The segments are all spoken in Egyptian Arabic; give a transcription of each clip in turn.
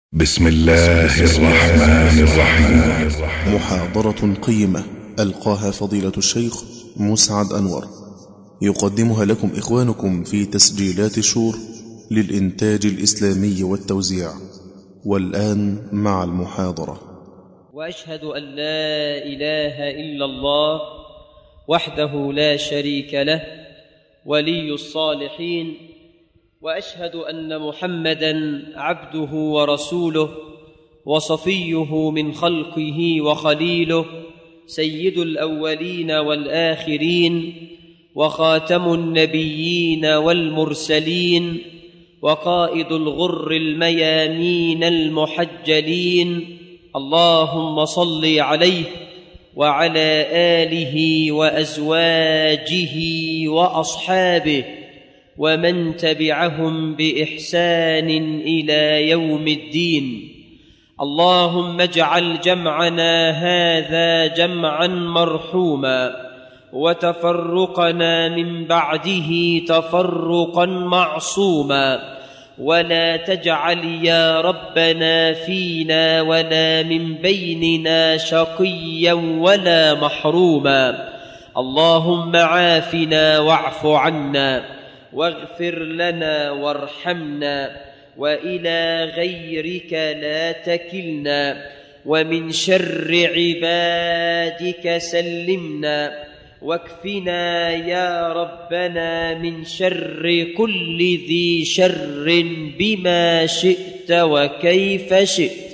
بسم الله الرحمن الرحيم محاضرة قيمة ألقاها فضيلة الشيخ مسعد أنور يقدمها لكم إخوانكم في تسجيلات شور للإنتاج الإسلامي والتوزيع والآن مع المحاضرة واشهد ان لا اله الا الله وحده لا شريك له ولي الصالحين واشهد ان محمدا عبده ورسوله وصفيه من خلقه وخليله سيد الاولين والاخرين وخاتم النبيين والمرسلين وقائد الغر الميامين المحجلين اللهم صل عليه وعلى اله وازواجه واصحابه ومن تبعهم باحسان الى يوم الدين اللهم اجعل جمعنا هذا جمعا مرحوما وتفرقنا من بعده تفرقا معصوما ولا تجعل يا ربنا فينا ولا من بيننا شقيا ولا محروما اللهم عافنا واعف عنا واغفر لنا وارحمنا والى غيرك لا تكلنا ومن شر عبادك سلمنا واكفنا يا ربنا من شر كل ذي شر بما شئت وكيف شئت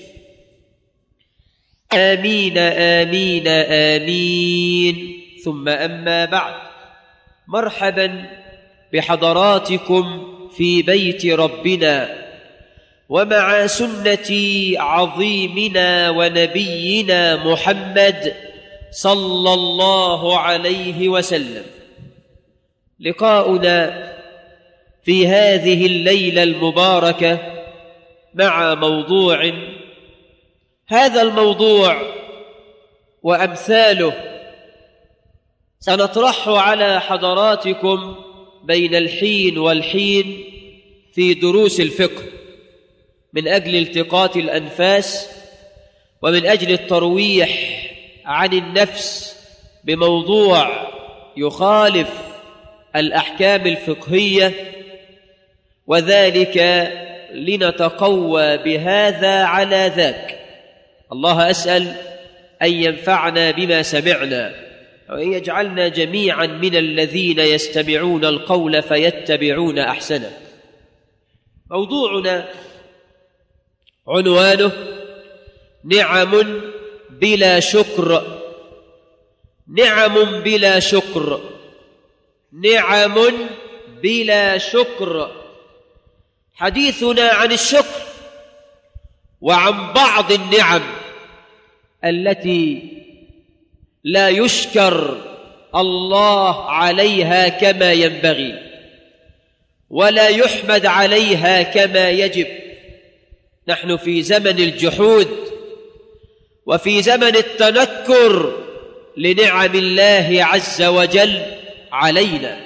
امين امين امين ثم اما بعد مرحبا بحضراتكم في بيت ربنا ومع سنه عظيمنا ونبينا محمد صلى الله عليه وسلم لقاؤنا في هذه الليله المباركه مع موضوع هذا الموضوع وامثاله سنطرحه على حضراتكم بين الحين والحين في دروس الفقه من اجل التقاط الانفاس ومن اجل الترويح عن النفس بموضوع يخالف الاحكام الفقهيه وذلك لنتقوى بهذا على ذاك الله اسال ان ينفعنا بما سمعنا وان يجعلنا جميعا من الذين يستمعون القول فيتبعون احسنه موضوعنا عنوانه نعم بلا شكر نعم بلا شكر نعم بلا شكر حديثنا عن الشكر وعن بعض النعم التي لا يشكر الله عليها كما ينبغي ولا يحمد عليها كما يجب نحن في زمن الجحود وفي زمن التنكر لنعم الله عز وجل علينا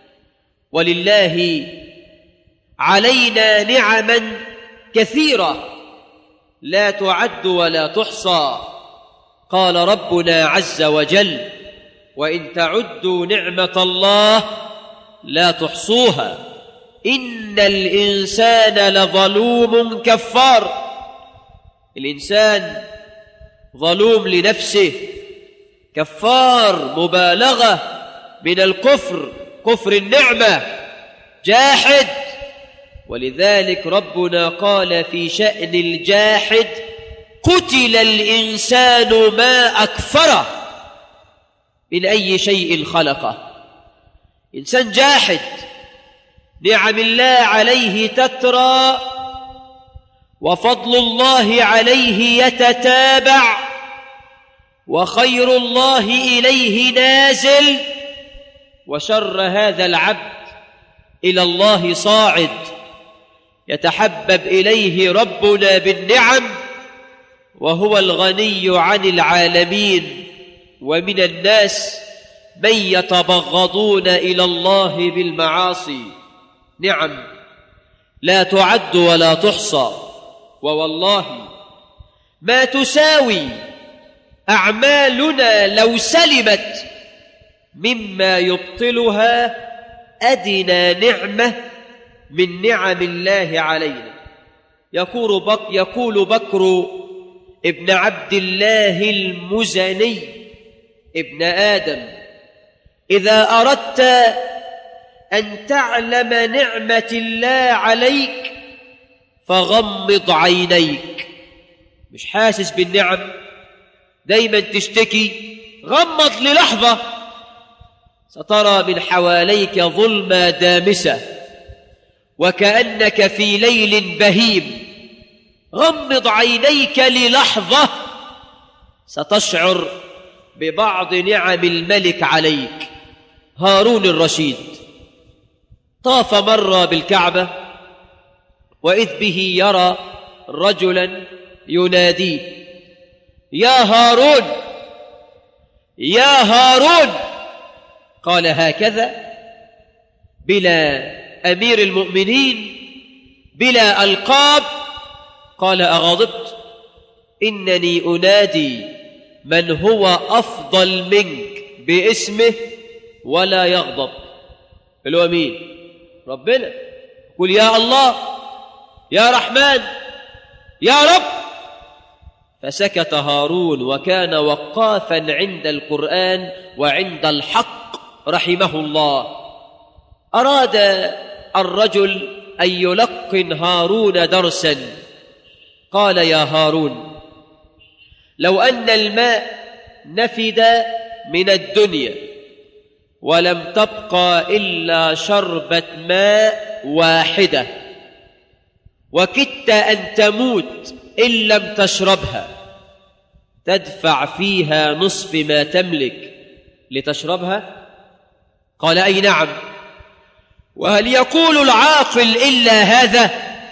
ولله علينا نعما كثيره لا تعد ولا تحصى قال ربنا عز وجل وان تعدوا نعمه الله لا تحصوها ان الانسان لظلوم كفار الانسان ظلوم لنفسه كفار مبالغه من الكفر كفر النعمه جاحد ولذلك ربنا قال في شان الجاحد قتل الانسان ما اكفره من اي شيء خلقه انسان جاحد نعم الله عليه تترى وفضل الله عليه يتتابع وخير الله اليه نازل وشر هذا العبد الى الله صاعد يتحبب اليه ربنا بالنعم وهو الغني عن العالمين ومن الناس من يتبغضون الى الله بالمعاصي نعم لا تعد ولا تحصى ووالله ما تساوي أعمالنا لو سلمت مما يبطلها أدنى نعمة من نعم الله علينا يقول, بك يقول بكر ابن عبد الله المزني ابن آدم إذا أردت أن تعلم نعمة الله عليك فغمض عينيك مش حاسس بالنعم دايما تشتكي غمض للحظة سترى من حواليك ظلمة دامسة وكأنك في ليل بهيم غمض عينيك للحظة ستشعر ببعض نعم الملك عليك هارون الرشيد طاف مرة بالكعبة وإذ به يرى رجلا يناديه يا هارون يا هارون قال هكذا بلا أمير المؤمنين بلا ألقاب قال أغضبت إنني أنادي من هو أفضل منك باسمه ولا يغضب اللي هو مين ربنا قل يا الله يا رحمن يا رب فسكت هارون وكان وقافا عند القرآن وعند الحق رحمه الله أراد الرجل أن يلقن هارون درسا قال يا هارون لو أن الماء نفد من الدنيا ولم تبقى إلا شربة ماء واحدة وكدت أن تموت إن لم تشربها تدفع فيها نصف ما تملك لتشربها قال أي نعم وهل يقول العاقل إلا هذا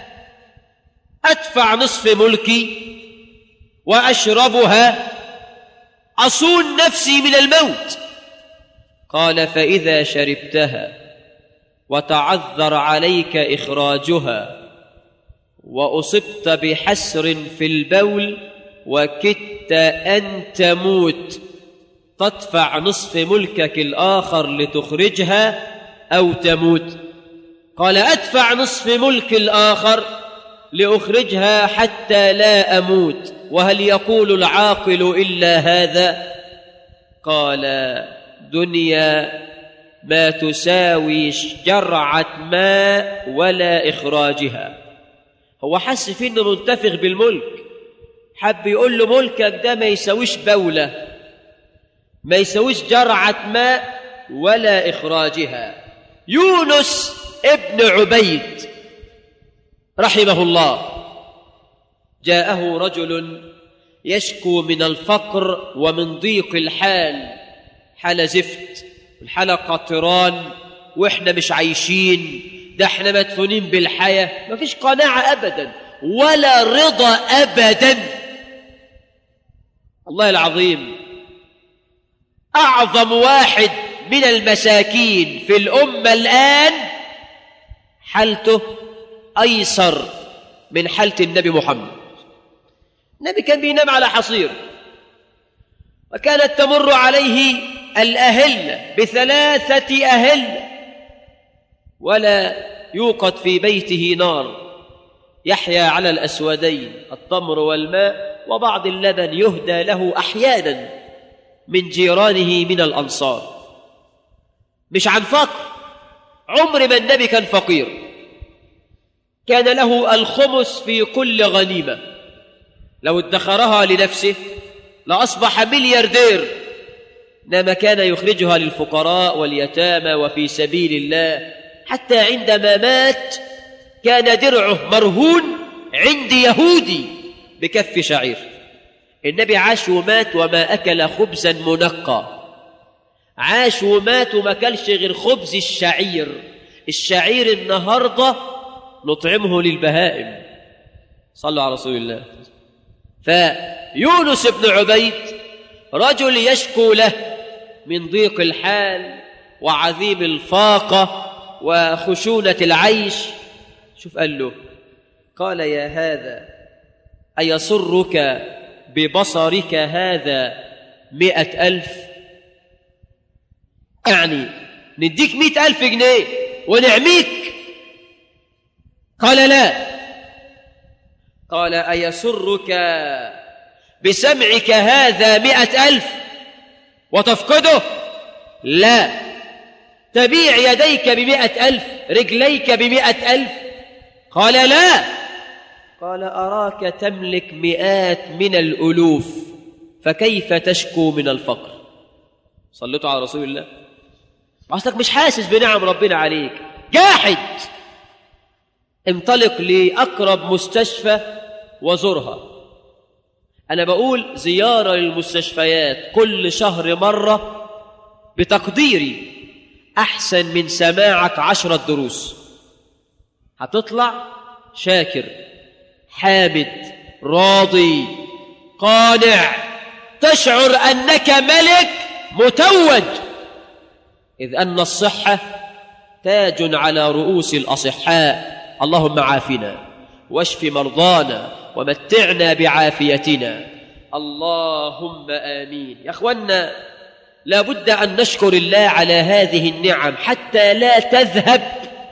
أدفع نصف ملكي وأشربها أصون نفسي من الموت قال فإذا شربتها وتعذر عليك إخراجها وأصبت بحسر في البول وكدت أن تموت تدفع نصف ملكك الآخر لتخرجها أو تموت قال أدفع نصف ملك الآخر لأخرجها حتى لا أموت وهل يقول العاقل إلا هذا قال دنيا ما تساوي جرعة ماء ولا إخراجها هو حس فيه انه منتفخ بالملك حب يقول له ملكك ده ما يساويش بولة ما يساويش جرعة ماء ولا إخراجها يونس ابن عبيد رحمه الله جاءه رجل يشكو من الفقر ومن ضيق الحال حال زفت الحلقة قطران واحنا مش عايشين ده احنا مدفونين بالحياة ما فيش قناعة أبدا ولا رضا أبدا الله العظيم أعظم واحد من المساكين في الأمة الآن حالته أيسر من حالة النبي محمد النبي كان بينام على حصير وكانت تمر عليه الأهلة بثلاثة أهلة ولا يوقد في بيته نار يحيا على الأسودين التمر والماء وبعض اللبن يهدى له أحيانا من جيرانه من الأنصار مش عن فقر عمر ما النبي كان فقير كان له الخمس في كل غنيمة لو ادخرها لنفسه لأصبح ملياردير إنما كان يخرجها للفقراء واليتامى وفي سبيل الله حتى عندما مات كان درعه مرهون عند يهودي بكف شعير النبي عاش ومات وما أكل خبزا منقى عاش ومات وما كلش غير خبز الشعير الشعير النهاردة نطعمه للبهائم صلوا على رسول الله فيونس بن عبيد رجل يشكو له من ضيق الحال وعظيم الفاقة وخشونة العيش شوف قال له قال يا هذا أيسرك ببصرك هذا مئة ألف يعني نديك مئة ألف جنيه ونعميك قال لا قال أيسرك بسمعك هذا مئة ألف وتفقده لا تبيع يديك بمئة ألف رجليك بمئة ألف قال لا قال أراك تملك مئات من الألوف فكيف تشكو من الفقر صليتوا على رسول الله أصلك مش حاسس بنعم ربنا عليك جاحد انطلق لأقرب مستشفى وزرها أنا بقول زيارة للمستشفيات كل شهر مرة بتقديري أحسن من سماعك عشرة دروس هتطلع شاكر حامد راضي قانع تشعر أنك ملك متوج إذ أن الصحة تاج على رؤوس الأصحاء اللهم عافنا واشف مرضانا ومتعنا بعافيتنا اللهم آمين يا أخوانا لا بد أن نشكر الله على هذه النعم حتى لا تذهب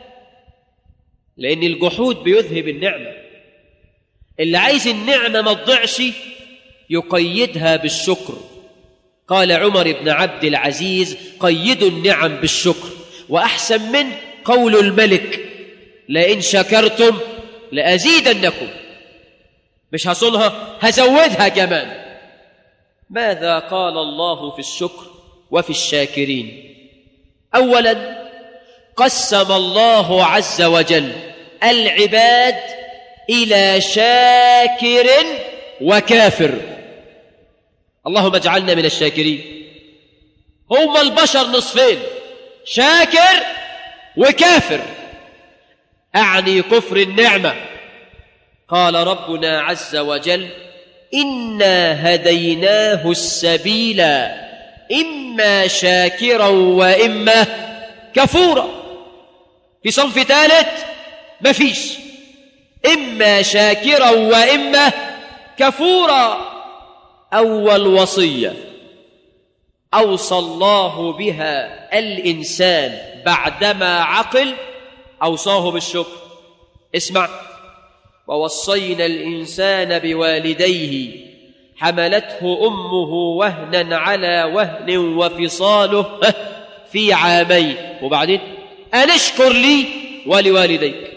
لأن الجحود بيذهب النعمة اللي عايز النعمة ما تضيعش يقيدها بالشكر قال عمر بن عبد العزيز قيدوا النعم بالشكر وأحسن منه قول الملك لئن شكرتم لأزيدنكم مش هصونها هزودها كمان ماذا قال الله في الشكر وفي الشاكرين أولا قسم الله عز وجل العباد إلى شاكر وكافر اللهم اجعلنا من الشاكرين هم البشر نصفين شاكر وكافر أعني كفر النعمة قال ربنا عز وجل إنا هديناه السبيل إما شاكرا وإما كفورا في صنف ثالث مفيش إما شاكرا وإما كفورا أول وصية أوصى الله بها الإنسان بعدما عقل أوصاه بالشكر اسمع ووصينا الإنسان بوالديه حملته أمه وهنا على وهن وفصاله في عامين وبعدين أن اشكر لي ولوالديك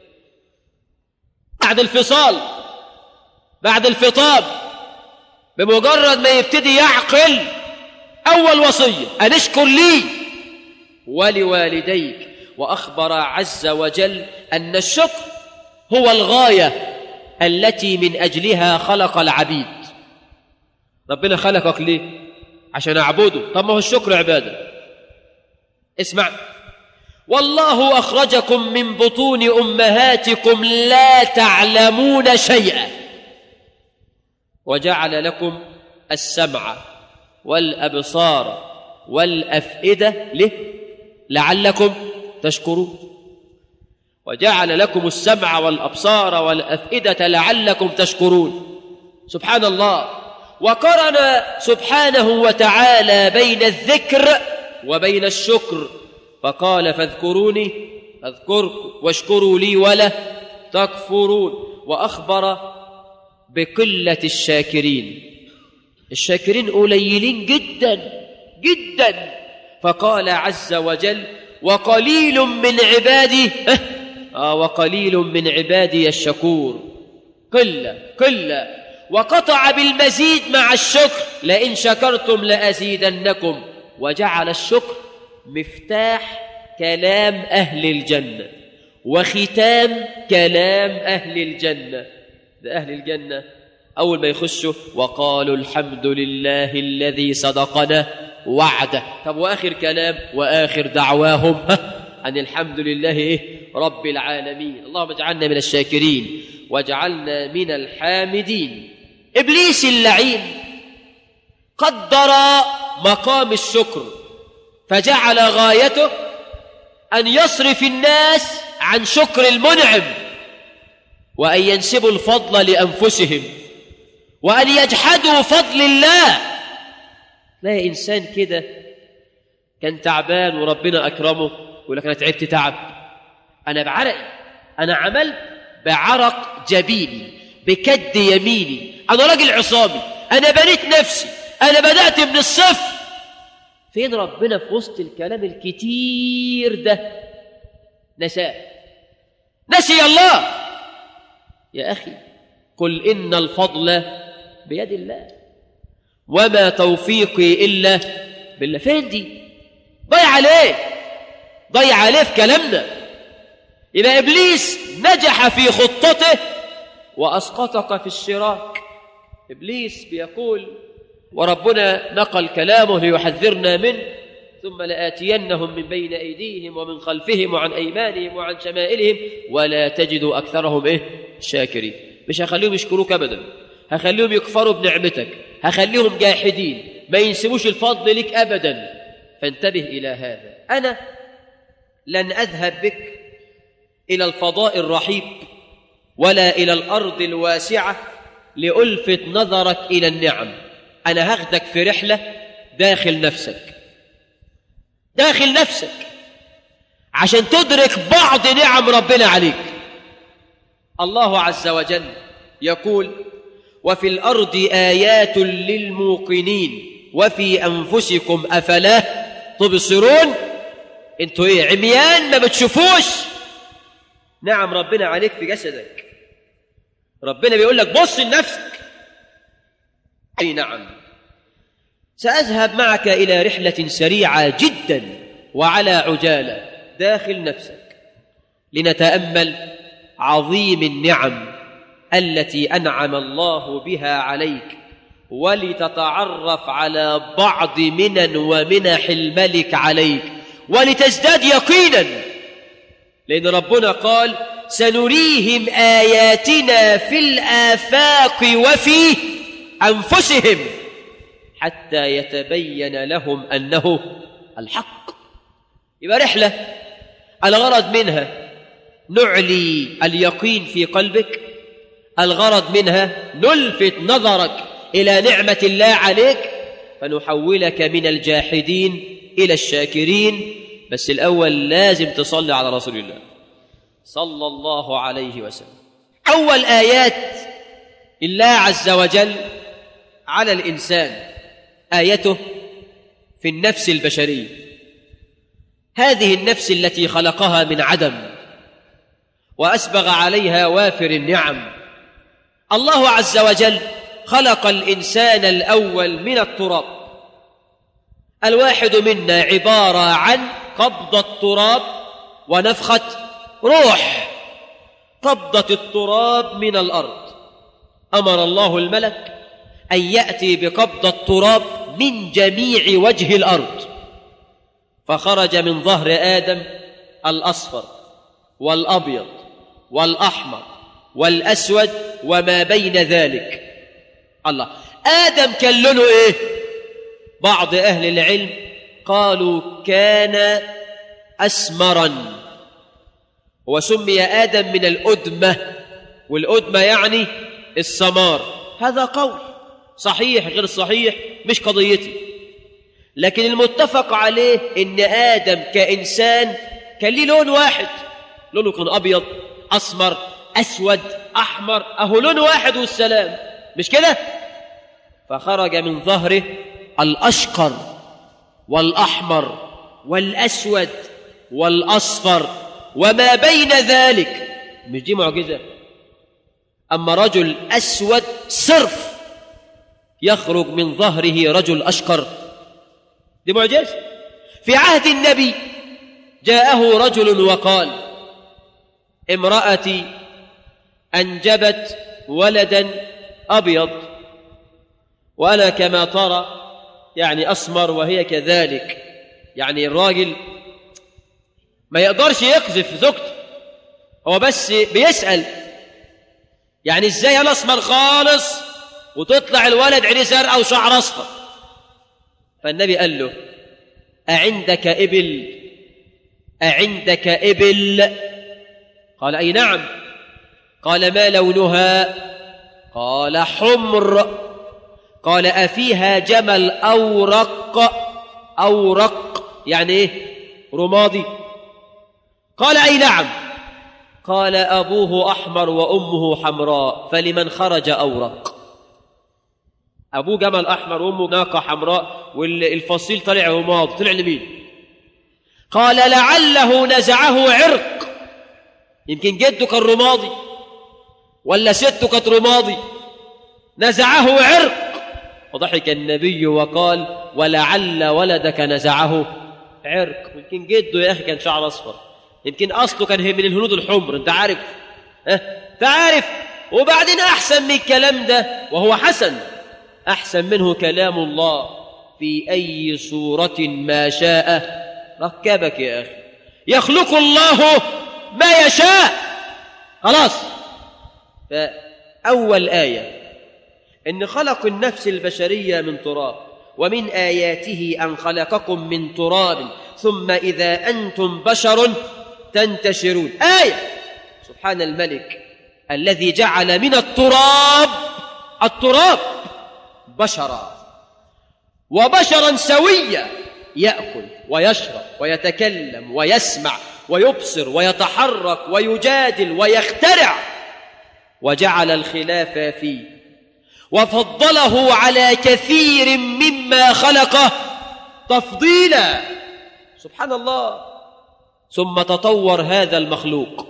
بعد الفصال بعد الفطام بمجرد ما يبتدي يعقل أول وصية أن اشكر لي ولوالديك وأخبر عز وجل أن الشكر هو الغاية التي من أجلها خلق العبيد ربنا خلقك ليه عشان أعبده طب ما هو الشكر عبادة اسمع والله أخرجكم من بطون أمهاتكم لا تعلمون شيئا وجعل لكم السمع والأبصار والأفئدة له لعلكم تشكرون وجعل لكم السمع والأبصار والأفئدة لعلكم تشكرون سبحان الله وقرن سبحانه وتعالى بين الذكر وبين الشكر فقال فاذكروني أذكركم واشكروا لي ولا تكفرون وأخبر بقلة الشاكرين الشاكرين قليلين جدا جدا فقال عز وجل وقليل من عبادي آه وقليل من عبادي الشكور قلة قلة وقطع بالمزيد مع الشكر لئن شكرتم لأزيدنكم وجعل الشكر مفتاح كلام أهل الجنة وختام كلام أهل الجنة ده أهل الجنة أول ما يخشوا وقالوا الحمد لله الذي صدقنا وعده طب وآخر كلام وآخر دعواهم أن الحمد لله إيه؟ رب العالمين اللهم اجعلنا من الشاكرين واجعلنا من الحامدين إبليس اللعين قدر مقام الشكر فجعل غايته أن يصرف الناس عن شكر المنعم وأن ينسبوا الفضل لأنفسهم وأن يجحدوا فضل الله تلاقي إنسان كده كان تعبان وربنا أكرمه يقول لك أنا تعبت تعب أنا بعرقي أنا عملت بعرق جبيني بكد يميني أنا راجل عصامي أنا بنيت نفسي أنا بدأت من الصفر فين ربنا في وسط الكلام الكتير ده نساه نسي الله يا أخي قل إن الفضل بيد الله وما توفيقي إلا بالله فين دي ضيع عليه ضيع عليه في كلامنا إذا إبليس نجح في خطته وأسقطك في الشراك إبليس بيقول وربنا نقل كلامه ليحذرنا منه ثم لآتينهم من بين أيديهم ومن خلفهم وعن أيمانهم وعن شمائلهم ولا تجد أكثرهم إيه شاكرين مش هخليهم يشكروك أبدا هخليهم يكفروا بنعمتك هخليهم جاحدين ما ينسبوش الفضل لك أبدا فانتبه إلى هذا أنا لن أذهب بك إلى الفضاء الرحيب ولا إلى الأرض الواسعة لألفت نظرك إلى النعم أنا هاخدك في رحلة داخل نفسك داخل نفسك عشان تدرك بعض نعم ربنا عليك الله عز وجل يقول وفي الأرض آيات للموقنين وفي أنفسكم أفلا تبصرون انتوا ايه عميان ما بتشوفوش نعم ربنا عليك في جسدك ربنا بيقول لك بص لنفسك اي نعم ساذهب معك الى رحله سريعه جدا وعلى عجاله داخل نفسك لنتامل عظيم النعم التي انعم الله بها عليك ولتتعرف على بعض منن ومنح الملك عليك ولتزداد يقينا لان ربنا قال سنريهم اياتنا في الافاق وفي انفسهم حتى يتبين لهم انه الحق يبقى رحله الغرض منها نعلي اليقين في قلبك الغرض منها نلفت نظرك الى نعمه الله عليك فنحولك من الجاحدين الى الشاكرين بس الاول لازم تصلي على رسول الله صلى الله عليه وسلم اول ايات الله عز وجل على الانسان ايته في النفس البشريه هذه النفس التي خلقها من عدم واسبغ عليها وافر النعم الله عز وجل خلق الانسان الاول من التراب الواحد منا عباره عن قبضه التراب ونفخه روح قبضه التراب من الارض امر الله الملك ان ياتي بقبضه التراب من جميع وجه الارض فخرج من ظهر ادم الاصفر والابيض والاحمر والاسود وما بين ذلك الله ادم كان لونه ايه بعض اهل العلم قالوا كان اسمرا وسمي ادم من الادمه والادمه يعني السمار هذا قول صحيح غير صحيح مش قضيتي لكن المتفق عليه ان ادم كانسان كان ليه لون واحد لونه كان ابيض اسمر اسود احمر اهو لون واحد والسلام مش كده فخرج من ظهره الاشقر والاحمر والاسود والاصفر وما بين ذلك مش دي معجزه اما رجل اسود صرف يخرج من ظهره رجل اشقر دي معجزه في عهد النبي جاءه رجل وقال امراتي انجبت ولدا ابيض وانا كما ترى يعني اسمر وهي كذلك يعني الراجل ما يقدرش يقذف زوجته هو بس بيسال يعني ازاي انا اسمر خالص وتطلع الولد عينيه زرقاء وشعر اصفر فالنبي قال له أعندك إبل أعندك إبل قال أي نعم قال ما لونها قال حمر قال أفيها جمل أورق أورق يعني إيه رمادي قال أي نعم قال أبوه أحمر وأمه حمراء فلمن خرج أورق أبوه جمل أحمر وأمه ناقة حمراء والفصيل طلع رماد طلع لمين قال لعله نزعه عرق يمكن جده كان رمادي ولا سته كانت رمادي نزعه عرق وضحك النبي وقال ولعل ولدك نزعه عرق يمكن جده يا اخي كان شعر اصفر يمكن اصله كان من الهنود الحمر انت عارف ها انت عارف وبعدين احسن من الكلام ده وهو حسن احسن منه كلام الله في اي صوره ما شاء ركبك يا اخي يخلق الله ما يشاء خلاص فاول ايه ان خلق النفس البشريه من تراب ومن اياته ان خلقكم من تراب ثم اذا انتم بشر تنتشرون ايه سبحان الملك الذي جعل من التراب التراب بشرا وبشرا سويا ياكل ويشرب ويتكلم ويسمع ويبصر ويتحرك ويجادل ويخترع وجعل الخلاف فيه وفضله على كثير مما خلقه تفضيلا سبحان الله ثم تطور هذا المخلوق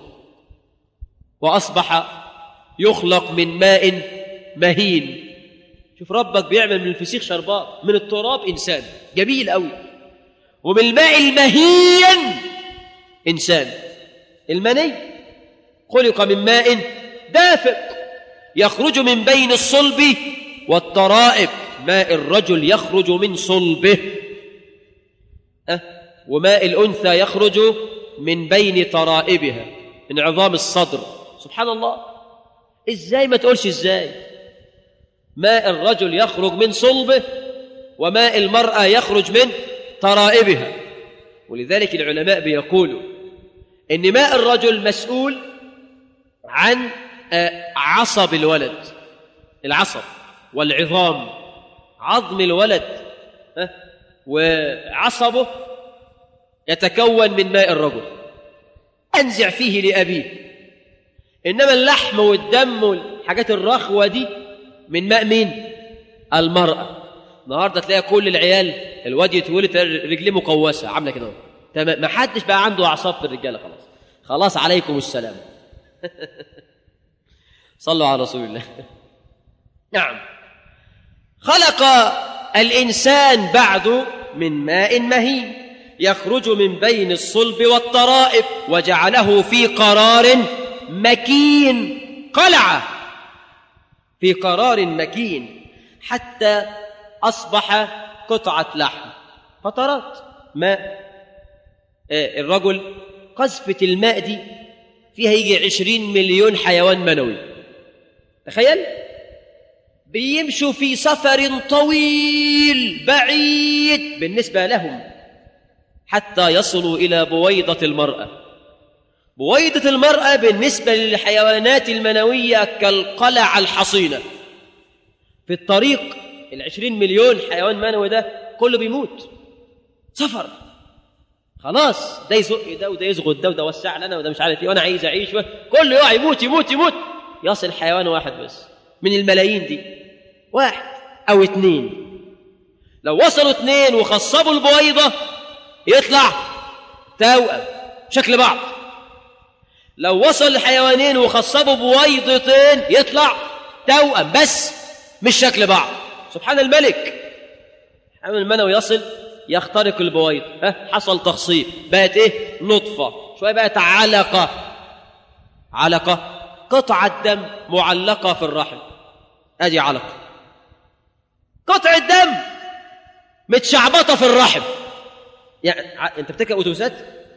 واصبح يخلق من ماء مهين شوف ربك بيعمل من الفسيخ شربات من التراب انسان جميل قوي ومن الماء المهين انسان المني خلق من ماء دافق يخرج من بين الصلب والترائب ماء الرجل يخرج من صلبه أه؟ وماء الأنثى يخرج من بين ترائبها من عظام الصدر سبحان الله ازاي ما تقولش ازاي ماء الرجل يخرج من صلبه وماء المرأة يخرج من ترائبها ولذلك العلماء بيقولوا ان ماء الرجل مسؤول عن عصب الولد العصب والعظام عظم الولد وعصبه يتكون من ماء الرجل انزع فيه لابيه انما اللحم والدم والحاجات الرخوه دي من ماء مين المراه النهارده تلاقي كل العيال الواد يتولد رجليه مقوسه عامله كده تمام ما حدش بقى عنده اعصاب في الرجاله خلاص خلاص عليكم السلام صلوا على رسول الله نعم خلق الانسان بعد من ماء مهين يخرج من بين الصلب والترائب وجعله في قرار مكين قلعه في قرار مكين حتى اصبح قطعه لحم فترات ماء الرجل قذفه الماء دي فيها يجي عشرين مليون حيوان منوي تخيل بيمشوا في سفر طويل بعيد بالنسبة لهم حتى يصلوا إلى بويضة المرأة بويضة المرأة بالنسبة للحيوانات المنوية كالقلع الحصينة في الطريق العشرين مليون حيوان منوي ده كله بيموت سفر خلاص ده يزق ده وده يزغد ده وده وسع لنا وده مش عارف ايه وانا عايز اعيش كله يقع يموت يموت يموت يصل حيوان واحد بس من الملايين دي واحد او اتنين لو وصلوا اتنين وخصبوا البويضة يطلع توأم شكل بعض لو وصل الحيوانين وخصبوا بويضتين يطلع توأم بس مش شكل بعض سبحان الملك حيوان المنوي يصل يخترق البويض ها حصل تخصيب بقت ايه نطفة شوية بقت علقة علقة قطعة دم معلقة في الرحم ادي علقة قطعة دم متشعبطة في الرحم يعني ع- انت بتركب اتوبيسات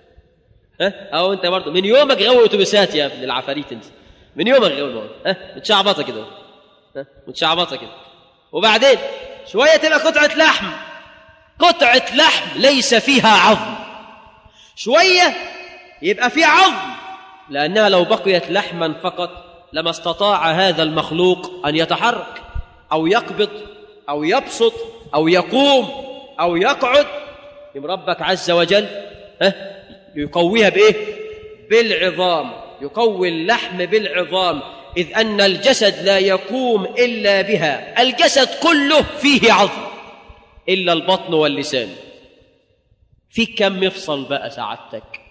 ها او انت برضه من يومك غاوي اتوبيسات يا ابن العفاريت انت من يومك غاوي الموضوع. ها متشعبطه كده ها متشعبطه كده وبعدين شويه تبقى قطعه لحم قطعه لحم ليس فيها عظم شويه يبقى في عظم لانها لو بقيت لحما فقط لما استطاع هذا المخلوق أن يتحرك أو يقبض أو يبسط أو يقوم أو يقعد يم ربك عز وجل ها يقويها بإيه؟ بالعظام يقوي اللحم بالعظام إذ أن الجسد لا يقوم إلا بها الجسد كله فيه عظم إلا البطن واللسان في كم مفصل بقى سعادتك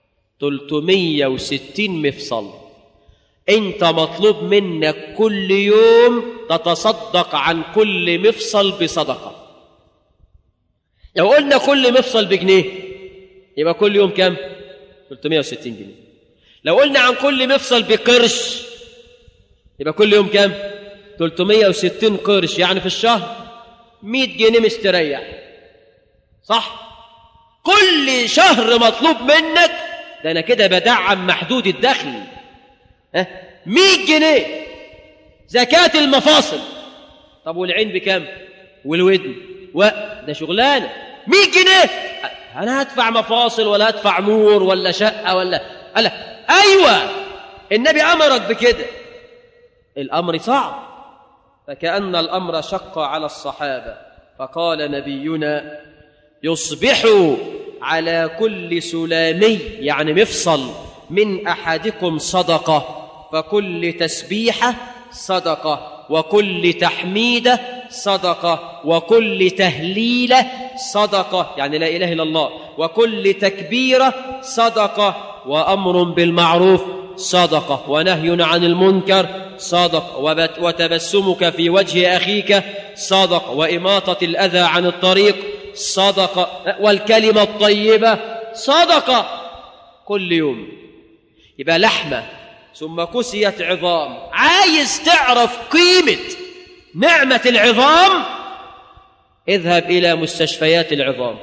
360 مفصل انت مطلوب منك كل يوم تتصدق عن كل مفصل بصدقة لو قلنا كل مفصل بجنيه يبقى كل يوم كم 360 جنيه لو قلنا عن كل مفصل بقرش يبقى كل يوم كم 360 قرش يعني في الشهر 100 جنيه مستريح صح كل شهر مطلوب منك ده انا كده بدعم محدود الدخل ها 100 جنيه زكاة المفاصل طب والعين بكام والودن و ده شغلانه 100 جنيه انا هدفع مفاصل ولا هدفع نور ولا شقه ولا ألا ايوه النبي امرك بكده الامر صعب فكأن الامر شق على الصحابه فقال نبينا يصبح على كل سلامي يعني مفصل من احدكم صدقه فكل تسبيحه صدقه وكل تحميده صدقه وكل تهليله صدقه يعني لا اله الا الله وكل تكبيره صدقه وامر بالمعروف صدقه ونهي عن المنكر صدقه وبت- وتبسمك في وجه اخيك صدقه واماطه الاذى عن الطريق صدقه والكلمه الطيبه صدقه كل يوم يبقى لحمه ثم كسيت عظام عايز تعرف قيمه نعمه العظام اذهب الى مستشفيات العظام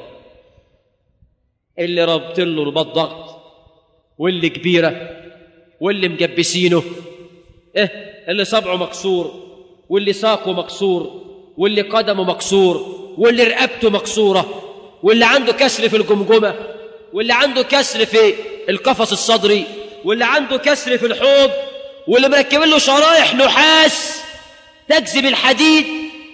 اللي ربط له رباط ضغط واللي كبيره واللي مجبسينه ايه اللي صبعه مكسور واللي ساقه مكسور واللي قدمه مكسور واللي رقبته مكسوره واللي عنده كسر في الجمجمه واللي عنده كسر في القفص الصدري واللي عنده كسر في الحوض واللي مركبين له شرايح نحاس تجذب الحديد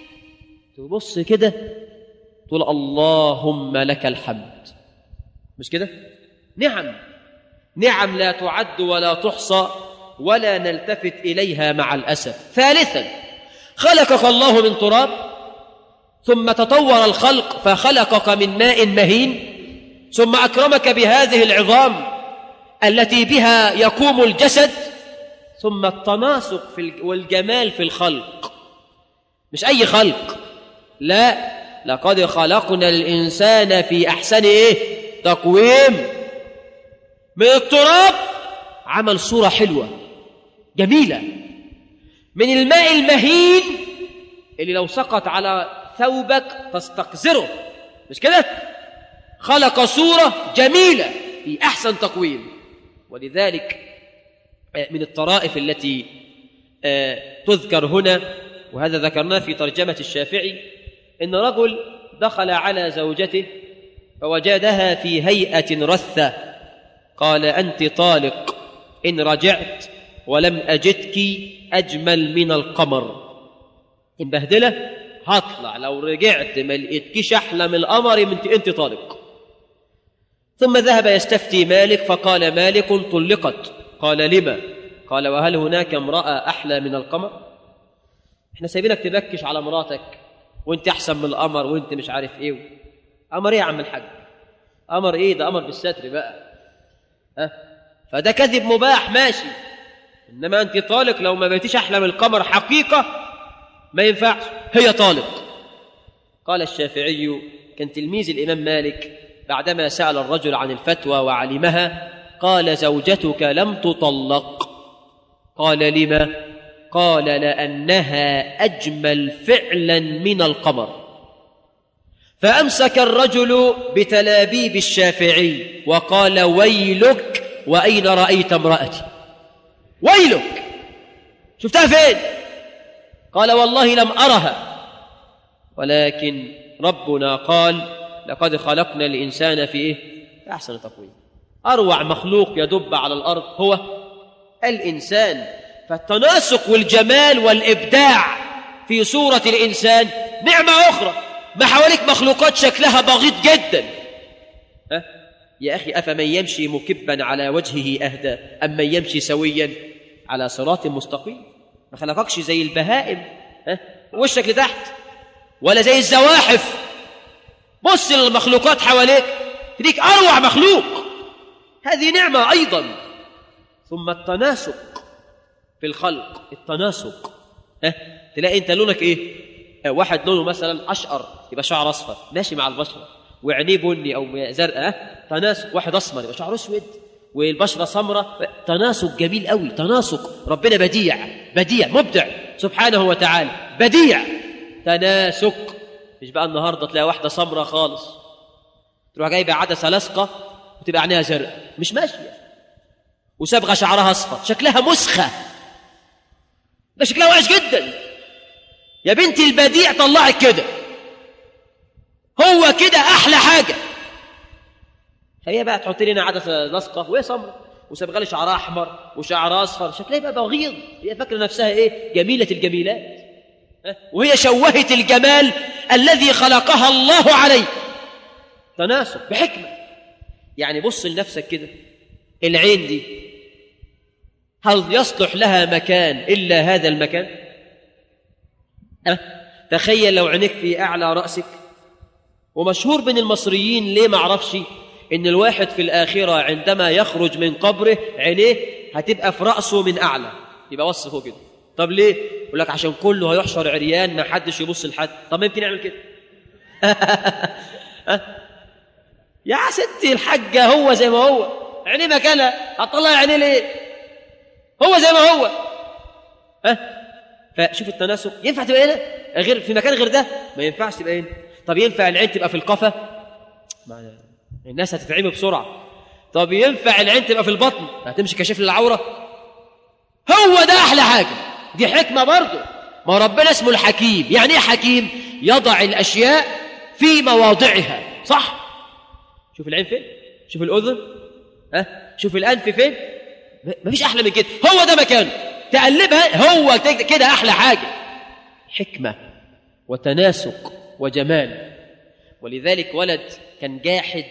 تبص كده تقول اللهم لك الحمد مش كده نعم نعم لا تعد ولا تحصى ولا نلتفت اليها مع الاسف ثالثا خلقك الله من تراب ثم تطور الخلق فخلقك من ماء مهين ثم اكرمك بهذه العظام التي بها يقوم الجسد ثم التناسق في الج- والجمال في الخلق مش اي خلق لا لقد خلقنا الانسان في احسن ايه تقويم من التراب عمل صوره حلوه جميله من الماء المهين اللي لو سقط على ثوبك تستقذره مش كده خلق صوره جميله في احسن تقويم ولذلك آه، من الطرائف التي آه، تذكر هنا وهذا ذكرناه في ترجمه الشافعي ان رجل دخل على زوجته فوجدها في هيئه رثه قال انت طالق ان رجعت ولم اجدك اجمل من القمر مبهدله هطلع لو رجعت ما لقيتكيش احلى من القمر انت انت طالق ثم ذهب يستفتي مالك فقال مالك طلقت قال لما قال وهل هناك امراه احلى من القمر احنا سايبينك تبكش على مراتك وانت احسن من القمر وانت مش عارف ايه قمر ايه يا عم الحاج قمر ايه ده قمر بالستر بقى ها فده كذب مباح ماشي انما انت طالق لو ما بقيتيش احلى من القمر حقيقه ما ينفعش هي طالق قال الشافعي كان تلميذ الامام مالك بعدما سال الرجل عن الفتوى وعلمها قال زوجتك لم تطلق قال لما قال لانها اجمل فعلا من القمر فامسك الرجل بتلابيب الشافعي وقال ويلك واين رايت امراتي ويلك شفتها فين قال والله لم ارها ولكن ربنا قال لقد خلقنا الانسان في ايه في احسن تقويم اروع مخلوق يدب على الارض هو الانسان فالتناسق والجمال والإبداع في صورة الإنسان نعمة أخرى ما حواليك مخلوقات شكلها بغيض جدا ها؟ يا أخي أفمن يمشي مكبا على وجهه أهدى أم من يمشي سويا على صراط مستقيم ما خلقكش زي البهائم ها؟ وشك لتحت ولا زي الزواحف بص للمخلوقات حواليك تديك أروع مخلوق هذه نعمة أيضا ثم التناسق في الخلق التناسق ها تلاقي انت لونك ايه آه، واحد لونه مثلا اشقر يبقى شعر اصفر ماشي مع البشره وعينيه بني او زرقاء ها؟ تناسق واحد اسمر يبقى شعره اسود والبشره سمراء تناسق جميل قوي تناسق ربنا بديع بديع مبدع سبحانه وتعالى بديع تناسق مش بقى النهارده تلاقي واحده سمراء خالص تروح جايبه عدسه لاصقه وتبقى عينيها زرقاء مش ماشيه وصبغه شعرها اصفر شكلها مسخه ده شكلها وحش جدا يا بنتي البديع طلعك كده هو كده احلى حاجه فهي بقى تحط لنا عدسه لاصقه وهي سمراء وصبغه لي شعرها احمر وشعرها اصفر شكلها يبقى بغيض هي فاكره نفسها ايه جميله الجميلات ها؟ وهي شوهت الجمال الذي خلقها الله عليه تناسق بحكمه يعني بص لنفسك كده العين دي هل يصلح لها مكان إلا هذا المكان أه؟ تخيل لو عينيك في أعلى رأسك ومشهور بين المصريين ليه ما اعرفش إن الواحد في الآخرة عندما يخرج من قبره عينيه هتبقى في رأسه من أعلى يبقى بص فوق كده طب ليه؟ يقول لك عشان كله هيحشر عريان ما حدش يبص لحد طب ما يمكن يعمل كده يا ستي الحاجة هو زي ما هو عينيه مكانها هتطلع عينيه ليه هو زي ما هو ها فشوف التناسق ينفع تبقى هنا غير في مكان غير ده ما ينفعش تبقى هنا طب ينفع العين تبقى في القفا ما الناس هتتعمي بسرعه طب ينفع العين تبقى في البطن هتمشي كشف للعوره هو ده احلى حاجه دي حكمه برضه ما ربنا اسمه الحكيم يعني ايه حكيم يضع الاشياء في مواضعها صح شوف العين فين شوف الاذن ها شوف الانف فين مفيش احلى من كده هو ده مكانه تقلبها هو كده احلى حاجه حكمه وتناسق وجمال ولذلك ولد كان جاحد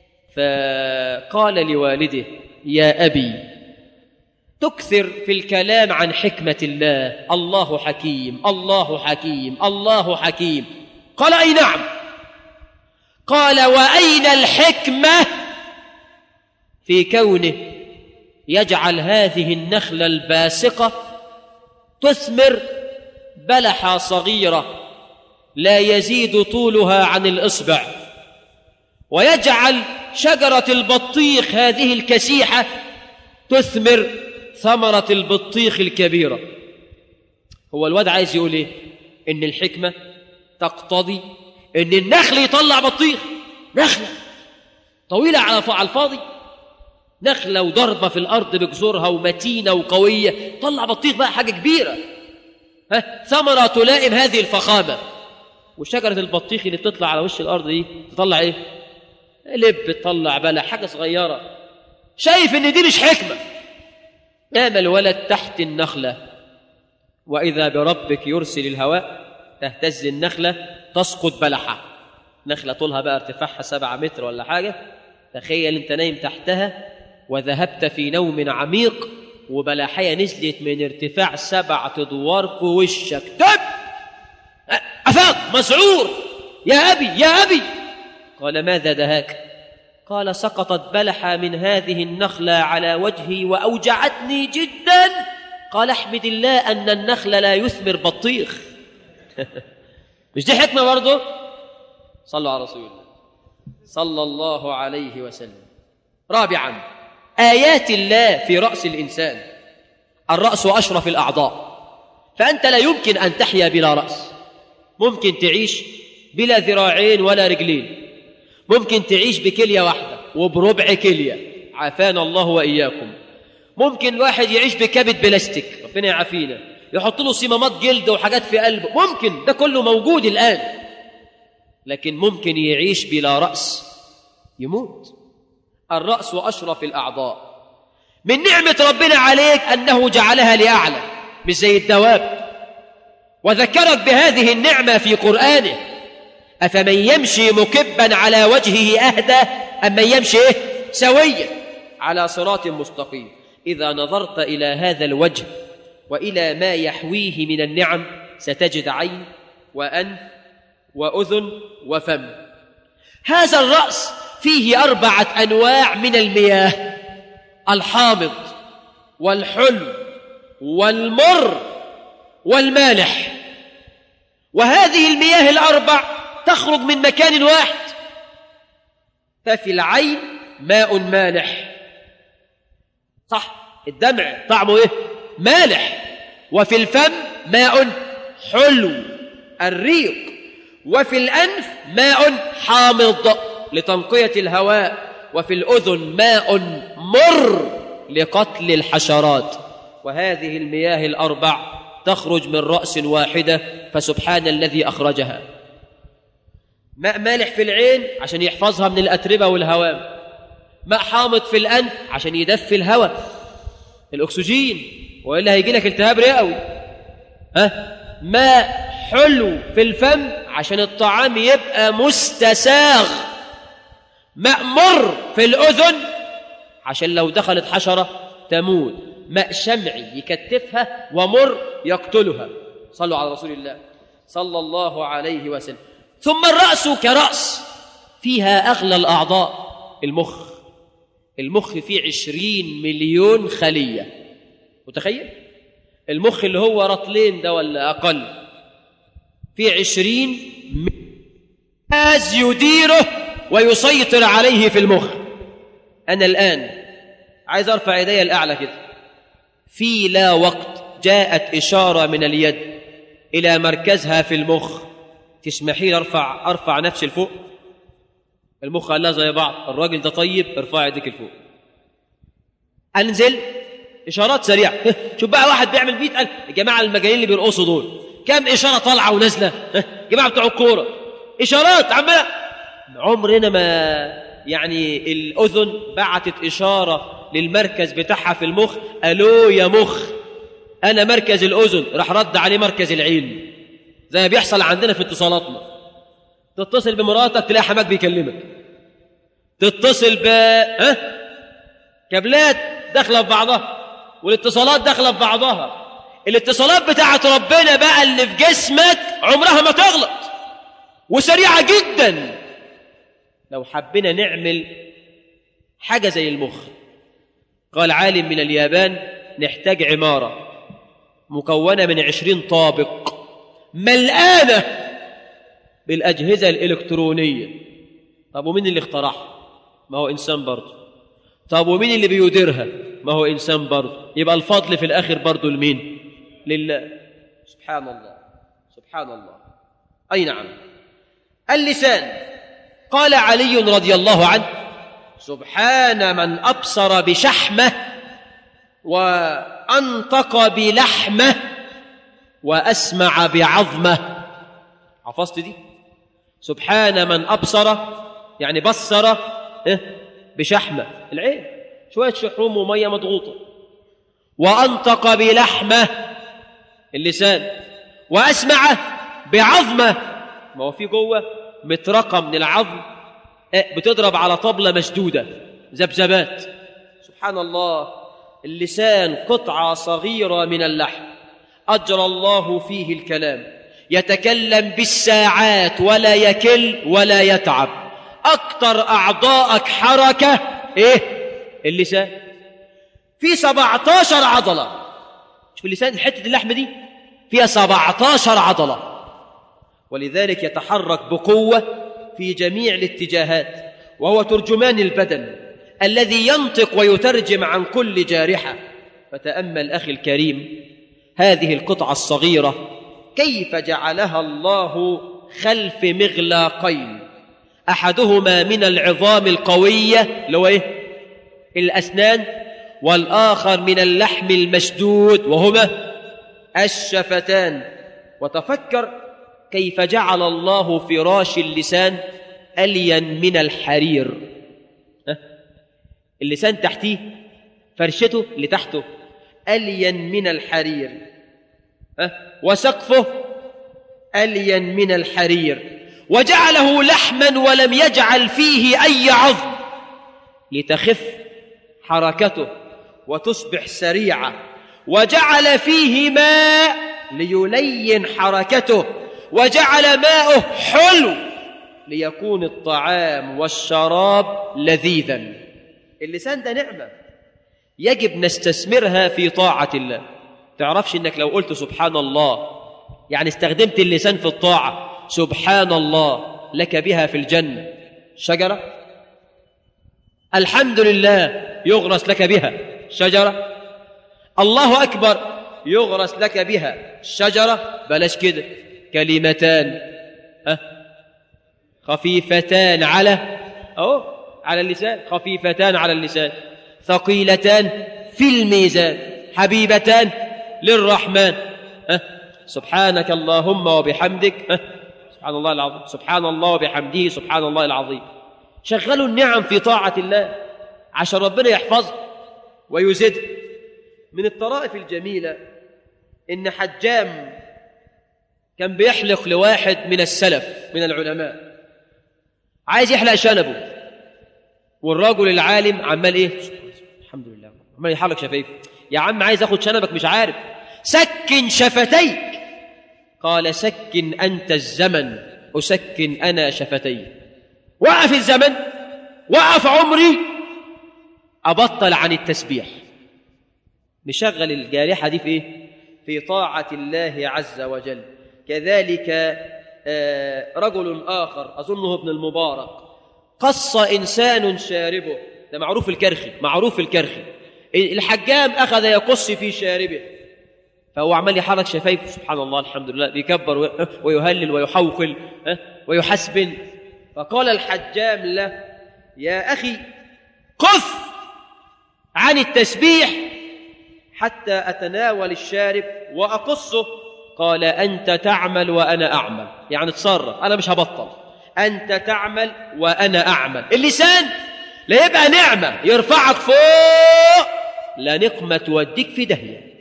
فقال لوالده يا ابي تكثر في الكلام عن حكمه الله الله حكيم الله حكيم الله حكيم قال اي نعم قال واين الحكمه في كونه يجعل هذه النخله الباسقه تثمر بلحه صغيره لا يزيد طولها عن الاصبع ويجعل شجره البطيخ هذه الكسيحه تثمر ثمره البطيخ الكبيره هو الواد عايز يقول ايه ان الحكمه تقتضي ان النخل يطلع بطيخ نخله طويله على الفاضي نخلة وضربة في الأرض بجذورها ومتينة وقوية طلع بطيخ بقى حاجة كبيرة ها ثمرة تلائم هذه الفخامة وشجرة البطيخ اللي بتطلع على وش الأرض دي تطلع إيه؟ لب تطلع بلا حاجة صغيرة شايف إن دي مش حكمة نام الولد تحت النخلة وإذا بربك يرسل الهواء تهتز النخلة تسقط بلحة نخلة طولها بقى ارتفاعها سبعة متر ولا حاجة تخيل انت نايم تحتها وذهبت في نوم عميق وبلاحية نزلت من ارتفاع سبعة ادوار في وشك دب أفاق مسعور يا أبي يا أبي قال ماذا دهاك قال سقطت بلحة من هذه النخلة على وجهي وأوجعتني جدا قال احمد الله أن النخل لا يثمر بطيخ مش دي حكمة برضه صلوا على رسول الله صلى الله عليه وسلم رابعا آيات الله في رأس الإنسان الرأس أشرف الأعضاء فأنت لا يمكن أن تحيا بلا رأس ممكن تعيش بلا ذراعين ولا رجلين ممكن تعيش بكلية واحدة وبربع كلية عافانا الله وإياكم ممكن واحد يعيش بكبد بلاستيك ربنا يعافينا يحط له صمامات جلد وحاجات في قلبه ممكن ده كله موجود الآن لكن ممكن يعيش بلا رأس يموت الرأس أشرف الأعضاء من نعمة ربنا عليك أنه جعلها لأعلى مش زي الدواب وذكرك بهذه النعمة في قرآنه أفمن يمشي مكبا على وجهه أهدى أم من يمشي إيه؟ سويا على صراط مستقيم إذا نظرت إلى هذا الوجه وإلى ما يحويه من النعم ستجد عين وأنف وأذن وفم هذا الرأس فيه أربعة أنواع من المياه الحامض والحلو والمر والمالح وهذه المياه الأربع تخرج من مكان واحد ففي العين ماء مالح صح الدمع طعمه ايه مالح وفي الفم ماء حلو الريق وفي الأنف ماء حامض لتنقية الهواء وفي الأذن ماء مر لقتل الحشرات وهذه المياه الأربع تخرج من رأس واحدة فسبحان الذي أخرجها ماء مالح في العين عشان يحفظها من الأتربة والهوام ماء حامض في الأنف عشان يدفي الهواء الأكسجين وإلا هيجي لك التهاب رئوي ها ماء حلو في الفم عشان الطعام يبقى مستساغ ماء مر في الأذن عشان لو دخلت حشرة تموت ماء شمعي يكتفها ومر يقتلها صلوا على رسول الله صلى الله عليه وسلم ثم الرأس كرأس فيها أغلى الأعضاء المخ المخ فيه عشرين مليون خلية متخيل؟ المخ اللي هو رطلين ده ولا أقل فيه عشرين جهاز يديره ويسيطر عليه في المخ أنا الآن عايز أرفع يدي الأعلى كده في لا وقت جاءت إشارة من اليد إلى مركزها في المخ تسمحي لي أرفع أرفع نفسي لفوق المخ قال لها زي بعض الراجل ده طيب ارفع يديك لفوق أنزل إشارات سريعة شوف بقى واحد بيعمل مئة ألف الجماعة المجانين اللي بيرقصوا دول كم إشارة طالعة ونازلة جماعة بتوع الكورة إشارات عمالة عمرنا ما يعني الأذن بعتت إشارة للمركز بتاعها في المخ ألو يا مخ أنا مركز الأذن راح رد عليه مركز العين زي ما بيحصل عندنا في اتصالاتنا تتصل بمراتك تلاقي حماك بيكلمك تتصل ب ها كابلات داخله في بعضها والاتصالات داخله في بعضها الاتصالات بتاعت ربنا بقى اللي في جسمك عمرها ما تغلط وسريعه جدا لو حبينا نعمل حاجه زي المخ قال عالم من اليابان نحتاج عماره مكونه من عشرين طابق ملآنه بالأجهزة الإلكترونية طب ومين اللي اخترعها ما هو إنسان برضه طب ومين اللي بيديرها ما هو إنسان برضه يبقى الفضل في الآخر برضه لمين لله سبحان الله سبحان الله أي نعم اللسان قال علي رضي الله عنه سبحان من أبصر بشحمة وأنطق بلحمة وأسمع بعظمة حفظت دي سبحان من أبصر يعني بصر إيه؟ بشحمة العين شوية شحوم ومية مضغوطة وأنطق بلحمة اللسان وأسمع بعظمة ما هو في جوه مترقة من العظم إيه؟ بتضرب على طبلة مشدودة ذبذبات سبحان الله اللسان قطعة صغيرة من اللحم أجرى الله فيه الكلام يتكلم بالساعات ولا يكل ولا يتعب أكثر أعضائك حركة إيه اللسان في 17 عضلة شوف اللسان حتة اللحم دي فيها 17 عضلة ولذلك يتحرك بقوة في جميع الاتجاهات وهو ترجمان البدن الذي ينطق ويترجم عن كل جارحة فتأمل أخي الكريم هذه القطعة الصغيرة كيف جعلها الله خلف مغلاقين احدهما من العظام القويه اللي هو ايه الاسنان والاخر من اللحم المشدود وهما الشفتان وتفكر كيف جعل الله فراش اللسان الين من الحرير ها؟ اللسان تحتيه فرشته اللي تحته الين من الحرير أه؟ وسقفه ألين من الحرير وجعله لحما ولم يجعل فيه أي عظم لتخف حركته وتصبح سريعة وجعل فيه ماء ليلين حركته وجعل ماءه حلو ليكون الطعام والشراب لذيذا اللسان ده نعمة يجب نستثمرها في طاعة الله تعرفش انك لو قلت سبحان الله يعني استخدمت اللسان في الطاعة سبحان الله لك بها في الجنة شجرة الحمد لله يغرس لك بها شجرة الله أكبر يغرس لك بها شجرة بلاش كده كلمتان أه؟ خفيفتان على أهو على اللسان خفيفتان على اللسان ثقيلتان في الميزان حبيبتان للرحمن أه؟ سبحانك اللهم وبحمدك أه؟ سبحان الله العظيم سبحان الله وبحمده سبحان الله العظيم شغلوا النعم في طاعة الله عشان ربنا يحفظه ويزد من الطرائف الجميلة إن حجام كان بيحلق لواحد من السلف من العلماء عايز يحلق شنبه والرجل العالم عمال ايه الحمد لله عمال يحلق شفايفه يا عم عايز اخد شنبك مش عارف سكن شفتيك قال سكن انت الزمن اسكن انا شفتي وقف الزمن وقف عمري ابطل عن التسبيح نشغل الجارحه دي في ايه في طاعه الله عز وجل كذلك رجل آخر أظنه ابن المبارك قص إنسان شاربه ده معروف الكرخي معروف الكرخي الحجام أخذ يقص في شاربه فهو عمال يحرك شفايفه سبحان الله الحمد لله بيكبر ويهلل ويحوقل ويحسبن فقال الحجام له يا أخي قف عن التسبيح حتى أتناول الشارب وأقصه قال أنت تعمل وأنا أعمل يعني تصرف أنا مش هبطل أنت تعمل وأنا أعمل اللسان لا يبقى نعمة يرفعك فوق لا نقمة توديك في دهية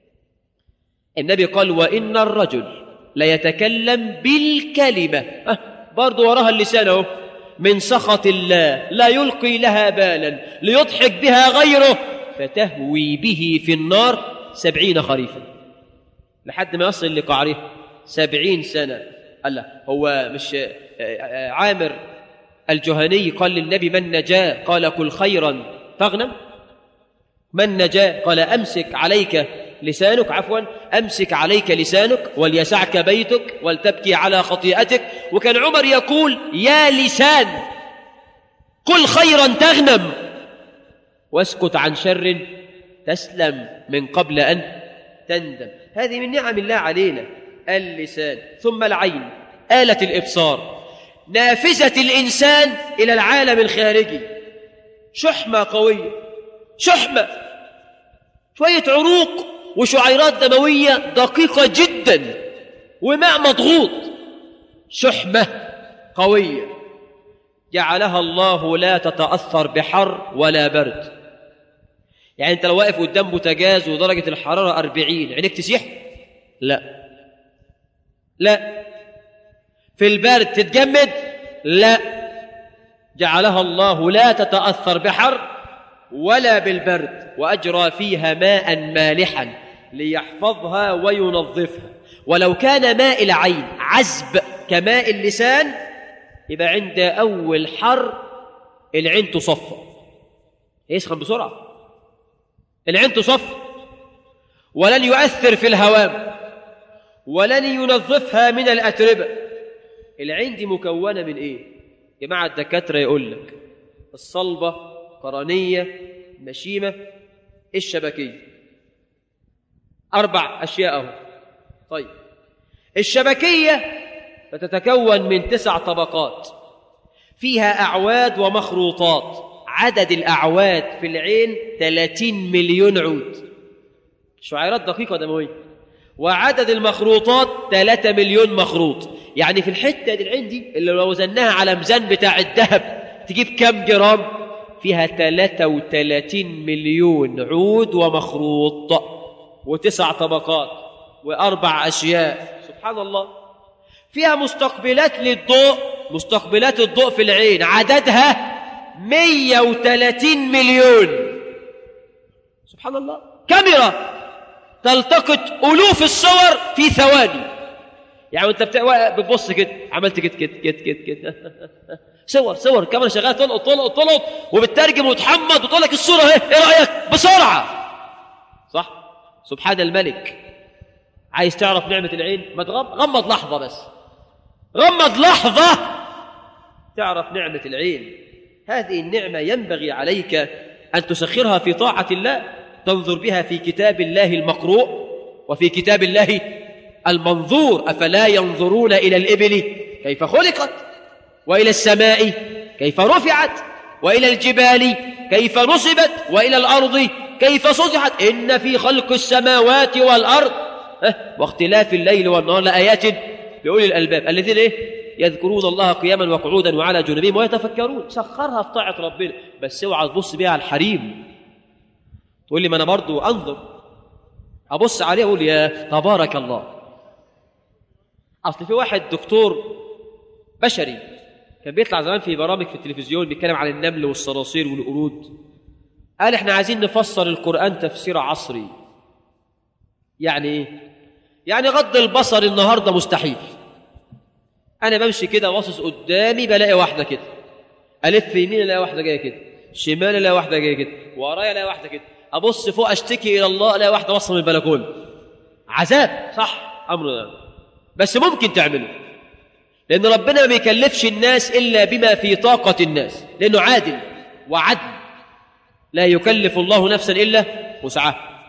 النبي قال وإن الرجل ليتكلم بالكلمة أه برضو وراها اللسان اهو من سخط الله لا يلقي لها بالا ليضحك بها غيره فتهوي به في النار سبعين خريفا لحد ما يصل لقعره سبعين سنة قال لا هو مش عامر الجهني قال للنبي من نجا قال كل خيرا تغنم من نجا قال أمسك عليك لسانك عفوا أمسك عليك لسانك وليسعك بيتك ولتبكي على خطيئتك وكان عمر يقول يا لسان قل خيرا تغنم واسكت عن شر تسلم من قبل أن تندم هذه من نعم الله علينا اللسان ثم العين آلة الإبصار نافذة الإنسان إلى العالم الخارجي شحمة قوية شحمة شوية عروق وشعيرات دموية دقيقة جدا وماء مضغوط شحمة قوية جعلها الله لا تتأثر بحر ولا برد يعني انت لو واقف قدام بوتاجاز ودرجة الحرارة أربعين عينيك تسيح لا لا في البرد تتجمد لا جعلها الله لا تتأثر بحر ولا بالبرد وأجرى فيها ماء مالحا ليحفظها وينظفها ولو كان ماء العين عذب كماء اللسان يبقى عند أول حر العين تصفى يسخن بسرعة العين تصفى ولن يؤثر في الهوام ولن ينظفها من الأتربة العين دي مكونة من إيه؟ جماعة الدكاترة يقول لك الصلبة قرنية مشيمة الشبكية أربع أشياء أهو طيب الشبكية فتتكون من تسع طبقات فيها أعواد ومخروطات عدد الأعواد في العين 30 مليون عود شعيرات دقيقة دموية وعدد المخروطات 3 مليون مخروط يعني في الحتة دي العين دي اللي لو وزناها على ميزان بتاع الذهب تجيب كم جرام فيها 33 مليون عود ومخروط وتسع طبقات وأربع أشياء سبحان الله فيها مستقبلات للضوء مستقبلات الضوء في العين عددها 130 مليون سبحان الله كاميرا تلتقط ألوف الصور في ثواني يعني وانت بت- بتبص كده عملت كده كده كده كده كده صور صور الكاميرا شغاله تلقط تلقط تلقط وبتترجم وتحمض وتقول لك الصوره اهي ايه رايك بسرعه صح سبحان الملك عايز تعرف نعمه العين ما تغم- غمض لحظه بس غمض لحظه تعرف نعمه العين هذه النعمه ينبغي عليك ان تسخرها في طاعه الله تنظر بها في كتاب الله المقروء وفي كتاب الله المنظور افلا ينظرون الى الابل كيف خلقت والى السماء كيف رفعت والى الجبال كيف نصبت والى الارض كيف سطحت ان في خلق السماوات والارض ها، واختلاف الليل والنهار لايات لاولي الالباب الذين ايه يذكرون الله قياما وقعودا وعلى جنوبهم ويتفكرون سخرها في طاعه ربنا بس اوعى تبص بيها على الحريم تقول لي ما انا برضو انظر ابص عليه اقول يا تبارك الله اصل في واحد دكتور بشري كان بيطلع زمان في برامج في التلفزيون بيتكلم عن النمل والصراصير والقرود قال احنا عايزين نفسر القران تفسير عصري يعني ايه يعني غض البصر النهارده مستحيل انا بمشي كده باصص قدامي بلاقي واحده كده الف يمين الاقي واحده جايه كده شمال الاقي واحده جايه كده ورايا الاقي واحده كده ابص فوق اشتكي الى الله الاقي واحده باصه من البلكونه عذاب صح امر ده بس ممكن تعمله لأن ربنا ما بيكلفش الناس إلا بما في طاقة الناس لأنه عادل وعدل لا يكلف الله نفسا إلا وسعها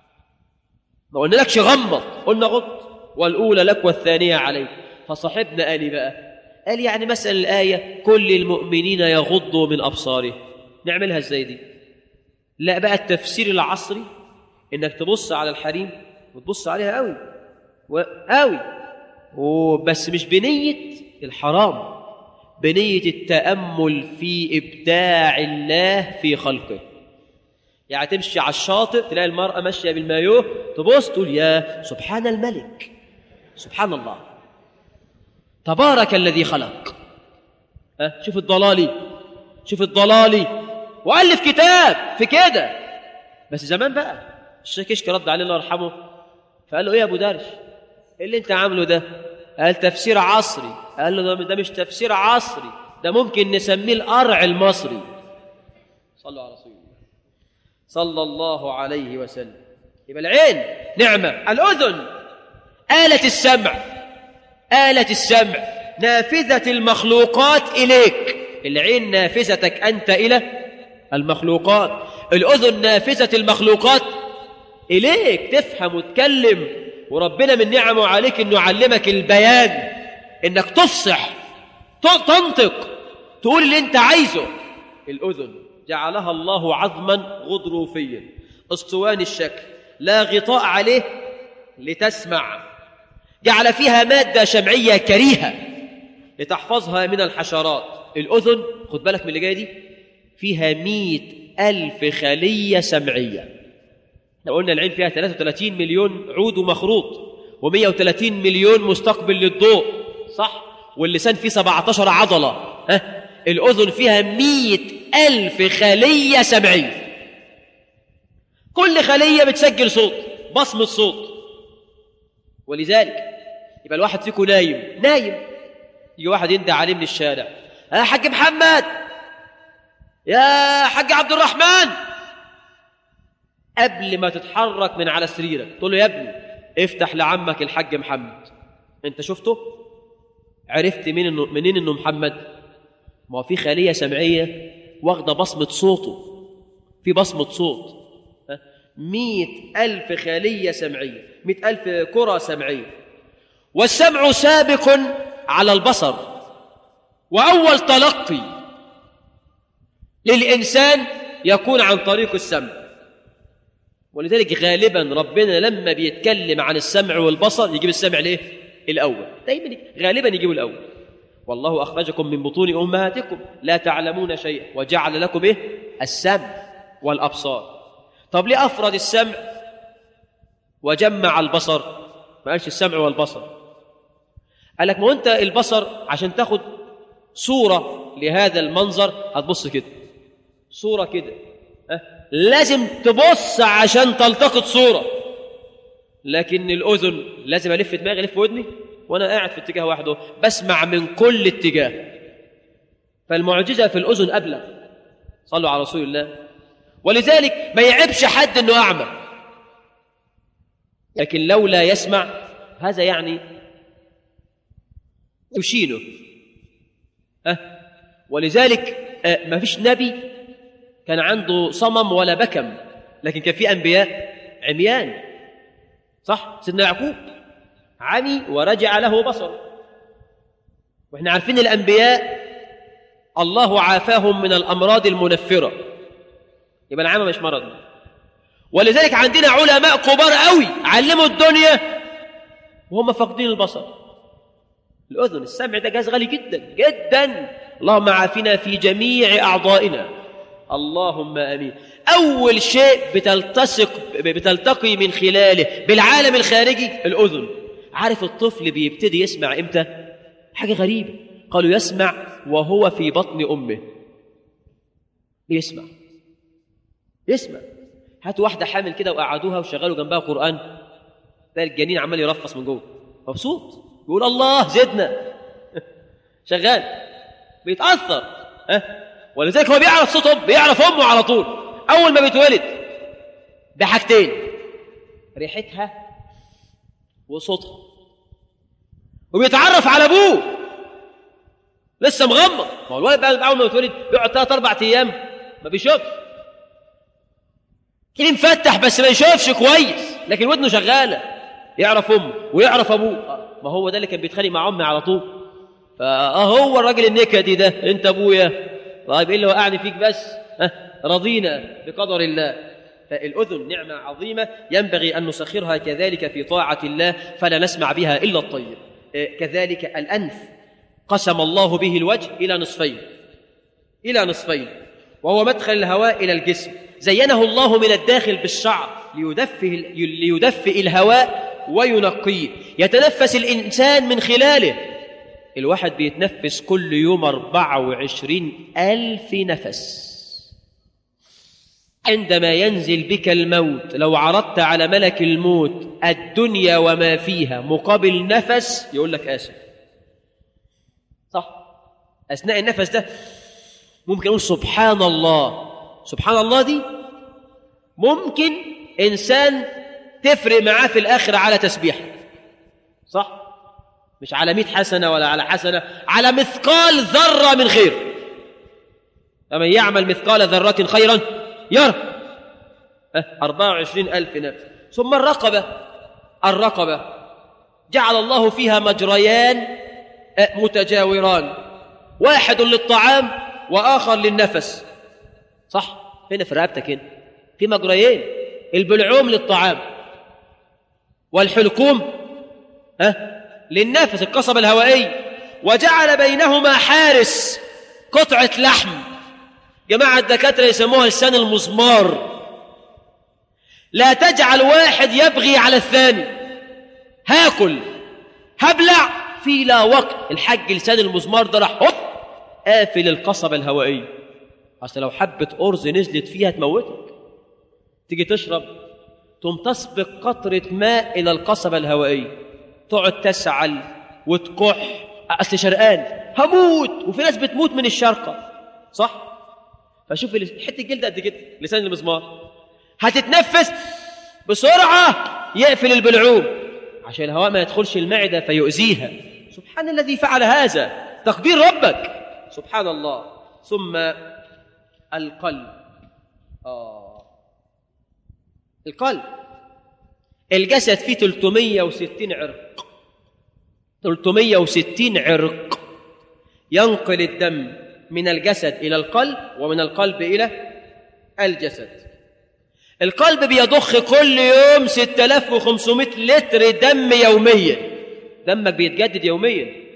ما قلنا لكش غمض قلنا غض والأولى لك والثانية عليك فصاحبنا قال إيه بقى قال يعني مثلا الآية كل المؤمنين يغضوا من أبصارهم نعملها إزاي دي لا بقى التفسير العصري إنك تبص على الحريم وتبص عليها قوي قوي وبس مش بنية الحرام بنية التأمل في إبداع الله في خلقه يعني تمشي على الشاطئ تلاقي المرأة ماشية بالمايوه تبص تقول يا سبحان الملك سبحان الله تبارك الذي خلق أه شوف الضلالي شوف الضلالي وألف كتاب في كده بس زمان بقى الشيخ كشك رد عليه الله يرحمه فقال له ايه يا ابو دارش ايه اللي انت عامله ده قال تفسير عصري قال له ده ده مش تفسير عصري ده ممكن نسميه القرع المصري صلوا على رسول الله صلى الله عليه وسلم يبقى العين نعمة الأذن آلة السمع آلة السمع نافذة المخلوقات إليك العين نافذتك أنت إلى المخلوقات الأذن نافذة المخلوقات إليك تفهم وتكلم وربنا من نعمه عليك انه يعلمك البيان انك تفصح تنطق تقول اللي انت عايزه الاذن جعلها الله عظما غضروفيا اسطواني الشكل لا غطاء عليه لتسمع جعل فيها ماده شمعيه كريهه لتحفظها من الحشرات الاذن خد بالك من اللي جايه دي فيها مئة ألف خلية سمعية لو قلنا العين فيها 33 مليون عود ومخروط و130 مليون مستقبل للضوء صح واللسان فيه 17 عضلة ها الأذن فيها 100 ألف خلية سمعية كل خلية بتسجل صوت بصمة صوت ولذلك يبقى الواحد فيكم نايم نايم يجي واحد يندى عليه من الشارع يا حاج محمد يا حاج عبد الرحمن قبل ما تتحرك من على سريرك تقول له يا ابني افتح لعمك الحاج محمد انت شفته عرفت مين انه منين انه محمد ما هو في خليه سمعيه واخده بصمه صوته في بصمه صوت مئة ألف خلية سمعية مئة ألف كرة سمعية والسمع سابق على البصر وأول تلقي للإنسان يكون عن طريق السمع ولذلك غالبا ربنا لما بيتكلم عن السمع والبصر يجيب السمع ليه الاول دايما غالبا يجيب الاول والله اخرجكم من بطون امهاتكم لا تعلمون شيئا وجعل لكم ايه السمع والابصار طب ليه افرد السمع وجمع البصر ما قالش السمع والبصر قال لك ما هو انت البصر عشان تاخد صورة لهذا المنظر هتبص كده صورة كده أه؟ لازم تبص عشان تلتقط صورة لكن الأذن لازم ألف دماغي ألف ودني وأنا قاعد في اتجاه واحد أهو، بسمع من كل اتجاه فالمعجزة في الأذن أبلغ صلوا على رسول الله ولذلك ما يعيبش حد أنه أعمى لكن لولا يسمع هذا يعني تشينه أه؟ ولذلك أه ما فيش نبي كان عنده صمم ولا بكم لكن كان في أنبياء عميان صح سيدنا يعقوب عمي ورجع له بصر واحنا عارفين الأنبياء الله عافاهم من الأمراض المنفرة يبقى العامة مش مرض ولذلك عندنا علماء كبار قوي علموا الدنيا وهم فاقدين البصر الأذن السمع ده جهاز غالي جدا جدا اللهم عافنا في جميع أعضائنا اللهم امين اول شيء بتلتصق بتلتقي من خلاله بالعالم الخارجي الاذن عارف الطفل بيبتدي يسمع امتى حاجه غريبه قالوا يسمع وهو في بطن امه يسمع يسمع هاتوا واحده حامل كده وقعدوها وشغلوا جنبها قران تلاقي الجنين عمال يرفص من جوه مبسوط يقول الله زدنا شغال بيتاثر ها ولذلك هو بيعرف صوت أم بيعرف أمه على طول أول ما بيتولد بحاجتين ريحتها وصوتها وبيتعرف على أبوه لسه مغمض ما هو الولد بقى أول ما يتولد بيقعد ثلاث أربع أيام ما بيشوفش كده مفتح بس ما يشوفش كويس لكن ودنه شغالة يعرف أمه ويعرف أبوه ما هو ده اللي كان بيتخانق مع أمي على طول فهو الراجل النكدي ده أنت أبويا طيب ايه اللي وقعني فيك بس ها رضينا بقدر الله فالاذن نعمه عظيمه ينبغي ان نسخرها كذلك في طاعه الله فلا نسمع بها الا الطيب كذلك الانف قسم الله به الوجه الى نصفين الى نصفين وهو مدخل الهواء الى الجسم زينه الله من الداخل بالشعر ليدفئ ليدفئ الهواء وينقيه يتنفس الانسان من خلاله الواحد بيتنفس كل يوم أربعة وعشرين ألف نفس عندما ينزل بك الموت لو عرضت على ملك الموت الدنيا وما فيها مقابل نفس يقول لك آسف صح أثناء النفس ده ممكن أقول سبحان الله سبحان الله دي ممكن إنسان تفرق معاه في الآخرة على تسبيح صح مش على مئة حسنة ولا على حسنة على مثقال ذرة من خير فمن يعمل مثقال ذرة خيرا يرى أربعة وعشرين ألف نفس ثم الرقبة الرقبة جعل الله فيها مجريان متجاوران واحد للطعام وآخر للنفس صح هنا في رقبتك هنا في مجريين البلعوم للطعام والحلقوم ها للنفس القصبة الهوائية وجعل بينهما حارس قطعة لحم جماعة الدكاترة يسموها لسان المزمار لا تجعل واحد يبغي على الثاني هاكل هبلع في لا وقت الحاج لسان المزمار ده راح هوب قافل القصبة الهوائية أصل لو حبة أرز نزلت فيها تموتك تيجي تشرب تقوم تسبق قطرة ماء إلى القصبة الهوائية تقعد تسعل وتكح اصل شرقان هموت وفي ناس بتموت من الشرقه صح فشوف حته الجلد قد كده لسان المزمار هتتنفس بسرعه يقفل البلعوم عشان الهواء ما يدخلش المعده فيؤذيها سبحان الذي فعل هذا تقدير ربك سبحان الله ثم القلب آه. القلب الجسد فيه 360 عرق 360 عرق ينقل الدم من الجسد إلى القلب ومن القلب إلى الجسد القلب بيضخ كل يوم 6500 لتر دم يوميا دمك بيتجدد يوميا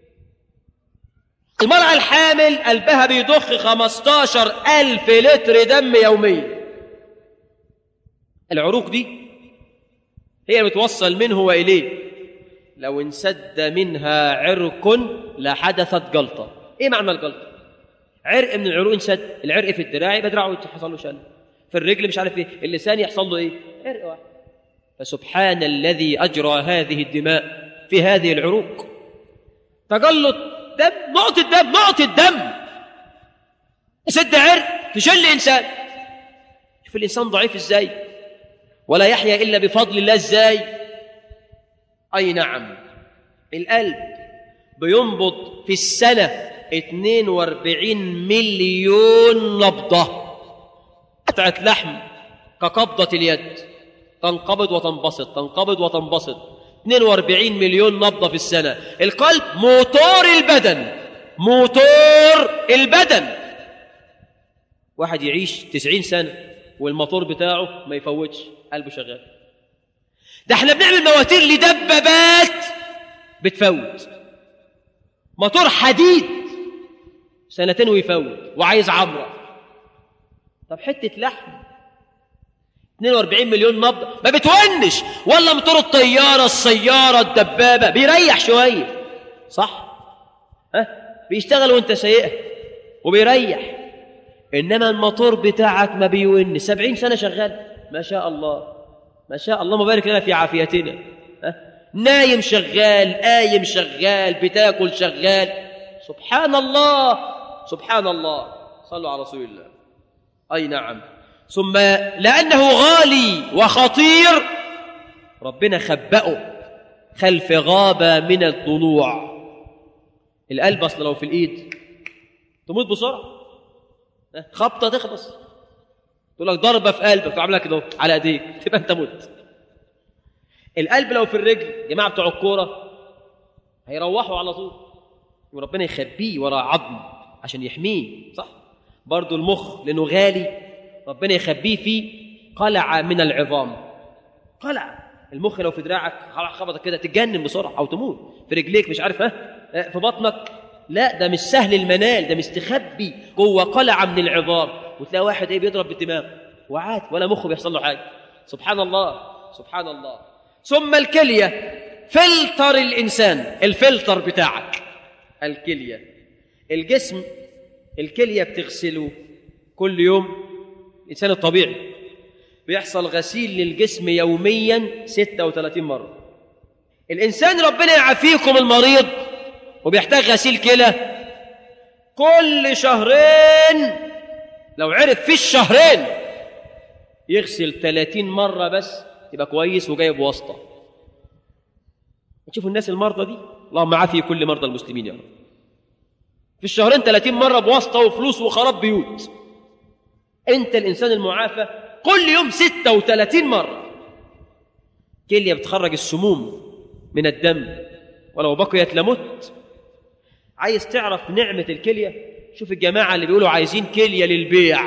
المرأة الحامل قلبها بيضخ 15 ألف لتر دم يوميا العروق دي هي بتوصل منه وإليه لو انسد منها عرق لحدثت جلطة إيه معنى الجلطة؟ عرق من العروق انسد العرق في الدراع يبقى دراعه يحصل له شل في الرجل مش عارف ايه اللسان يحصل له ايه عرق واحد فسبحان الذي أجرى هذه الدماء في هذه العروق تجلط دم نقطة دم نقطة دم سد عرق تشل إنسان شوف الإنسان ضعيف إزاي ولا يحيا إلا بفضل الله إزاي أي نعم القلب بينبض في السنة 42 مليون نبضة قطعة لحم كقبضة اليد تنقبض وتنبسط تنقبض وتنبسط 42 مليون نبضة في السنة القلب موتور البدن موتور البدن واحد يعيش 90 سنة والموتور بتاعه ما يفوتش قلبه شغال ده احنا بنعمل مواتير لدبابات بتفوت موتور حديد سنتين ويفوت وعايز عمرة طب حتة لحم 42 مليون نبضة ما بتونش ولا موتور الطيارة السيارة الدبابة بيريح شوية صح ها بيشتغل وانت سايقها وبيريح انما الموتور بتاعك ما بيون 70 سنة شغال ما شاء الله ما شاء الله مبارك لنا في عافيتنا ها نايم شغال قايم شغال بتاكل شغال سبحان الله سبحان الله صلوا على رسول الله اي نعم ثم لانه غالي وخطير ربنا خبأه خلف غابة من الضلوع القلب اصلا لو في الايد تموت بسرعه خبطه تخلص تقول لك ضربه في قلبك تقوم عاملها كده على ايديك تبقى انت مت القلب لو في الرجل جماعه بتوع الكوره هيروحوا على طول وربنا يخبيه ورا عظم عشان يحميه صح برضه المخ لانه غالي ربنا يخبيه في قلعه من العظام قلعه المخ لو في دراعك خبطك كده تتجنن بسرعه او تموت في رجليك مش عارف ها في بطنك لا ده مش سهل المنال ده مستخبي جوه قلعه من العظام وتلاقي واحد ايه بيضرب بالدماغ وعاد ولا مخه بيحصل له حاجه سبحان الله سبحان الله ثم الكليه فلتر الانسان الفلتر بتاعك الكليه الجسم الكليه بتغسله كل يوم الانسان الطبيعي بيحصل غسيل للجسم يوميا 36 مره الانسان ربنا يعافيكم المريض وبيحتاج غسيل كلى كل شهرين لو عرف في الشهرين يغسل 30 مرة بس يبقى كويس وجايب واسطة تشوفوا الناس المرضى دي اللهم عافي كل مرضى المسلمين يا رب في الشهرين 30 مرة بواسطة وفلوس وخراب بيوت انت الانسان المعافى كل يوم 36 مرة كلية بتخرج السموم من الدم ولو بقيت لمت عايز تعرف نعمة الكلية شوف الجماعة اللي بيقولوا عايزين كلية للبيع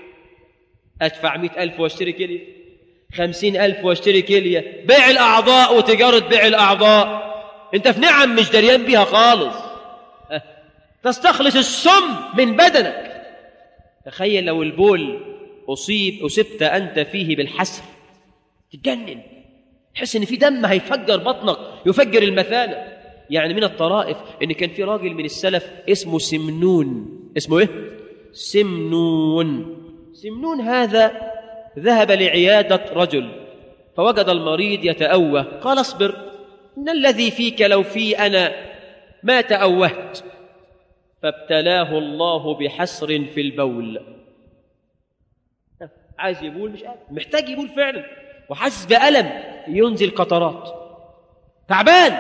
أدفع مئة ألف واشتري كلية خمسين ألف واشتري كلية بيع الأعضاء وتجارة بيع الأعضاء أنت في نعم مش دريان بيها خالص أه. تستخلص السم من بدنك تخيل لو البول أصيب أصبت أنت فيه بالحسر تتجنن تحس إن في دم هيفجر بطنك يفجر المثانة يعني من الطرائف ان كان في راجل من السلف اسمه سمنون اسمه ايه سمنون سمنون هذا ذهب لعياده رجل فوجد المريض يتأوه قال اصبر ان الذي فيك لو في انا ما تأوهت فابتلاه الله بحسر في البول عايز يبول مش قادر محتاج يبول فعلا وحاسس بألم ينزل قطرات تعبان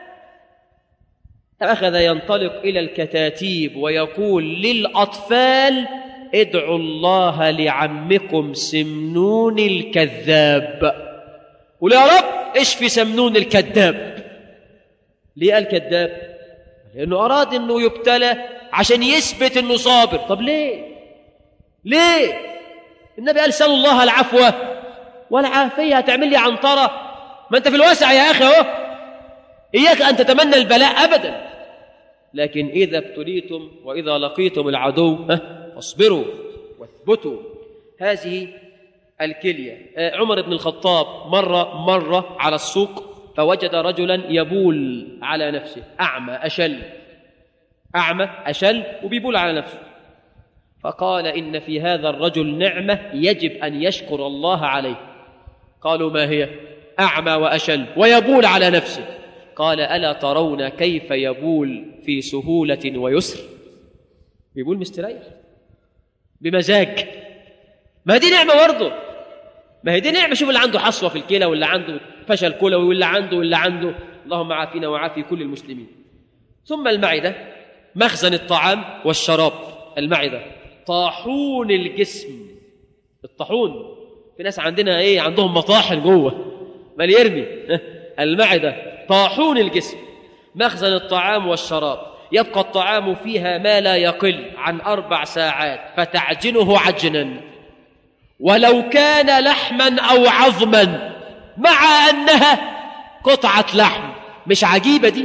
أخذ ينطلق إلى الكتاتيب ويقول للأطفال ادعوا الله لعمكم سمنون الكذاب قول يا رب اشفي سمنون الكذاب ليه قال كذاب لأنه أراد أنه يبتلى عشان يثبت أنه صابر طب ليه ليه النبي قال سألوا الله العفو والعافية هتعمل لي عنطرة ما أنت في الواسع يا أخي أهو إياك أن تتمنى البلاء أبدا لكن إذا ابتليتم وإذا لقيتم العدو فاصبروا واثبتوا هذه الكلية آه، عمر بن الخطاب مرة مرة على السوق فوجد رجلا يبول على نفسه أعمى أشل أعمى أشل وبيبول على نفسه فقال إن في هذا الرجل نعمة يجب أن يشكر الله عليه قالوا ما هي أعمى وأشل ويبول على نفسه قال ألا ترون كيف يبول في سهولة ويسر بيبول مستريح بمزاج ما دي نعمة برضه ما هي دي نعمة شوف اللي عنده حصوة في الكلى واللي عنده فشل كلوي واللي عنده واللي عنده اللهم عافينا وعافي كل المسلمين ثم المعدة مخزن الطعام والشراب المعدة طاحون الجسم الطاحون في ناس عندنا ايه عندهم مطاحن جوه بل يرمي المعدة طاحون الجسم مخزن الطعام والشراب يبقى الطعام فيها ما لا يقل عن أربع ساعات فتعجنه عجنا ولو كان لحما أو عظما مع أنها قطعة لحم مش عجيبة دي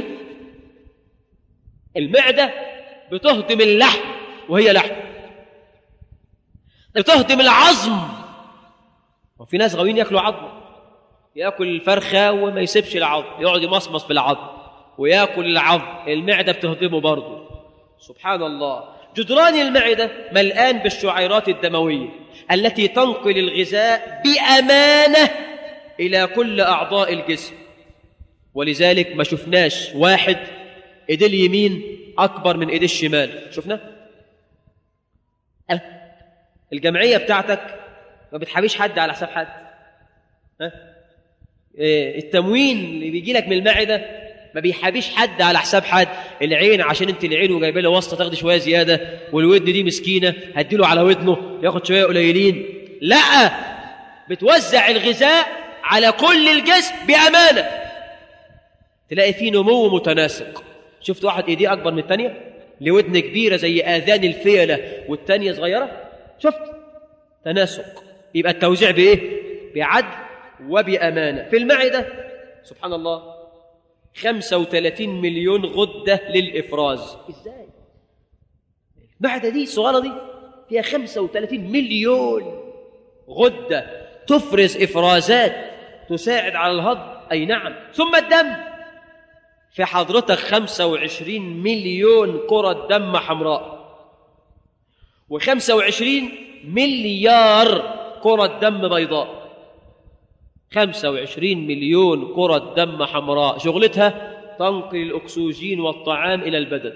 المعدة بتهضم اللحم وهي لحم بتهضم العظم وفي ناس غاويين ياكلوا عظم ياكل الفرخه وما يسيبش العظم يقعد يمصمص في العظم وياكل العظم المعده بتهضمه برضه سبحان الله جدران المعده ملآن بالشعيرات الدمويه التي تنقل الغذاء بامانه الى كل اعضاء الجسم ولذلك ما شفناش واحد ايديه اليمين اكبر من ايديه الشمال شفنا أه؟ الجمعيه بتاعتك ما بتحابيش حد على حساب حد ها إيه التموين اللي بيجي لك من المعده ما بيحابيش حد على حساب حد العين عشان انت العين وجايبه له واسطه تاخدي شويه زياده والودن دي مسكينه هديله على ودنه ياخد شويه قليلين لا بتوزع الغذاء على كل الجسم بامانه تلاقي فيه نمو متناسق شفت واحد ايديه اكبر من الثانيه لودن كبيره زي اذان الفيله والثانيه صغيره شفت تناسق يبقى التوزيع بايه بعدل وبامانه في المعده سبحان الله 35 مليون غده للافراز ازاي المعده دي الصغيره دي فيها 35 مليون غده تفرز افرازات تساعد على الهضم اي نعم ثم الدم في حضرتك 25 مليون كرة دم حمراء و25 مليار كرة دم بيضاء 25 مليون كرة دم حمراء شغلتها تنقل الأكسجين والطعام إلى البدن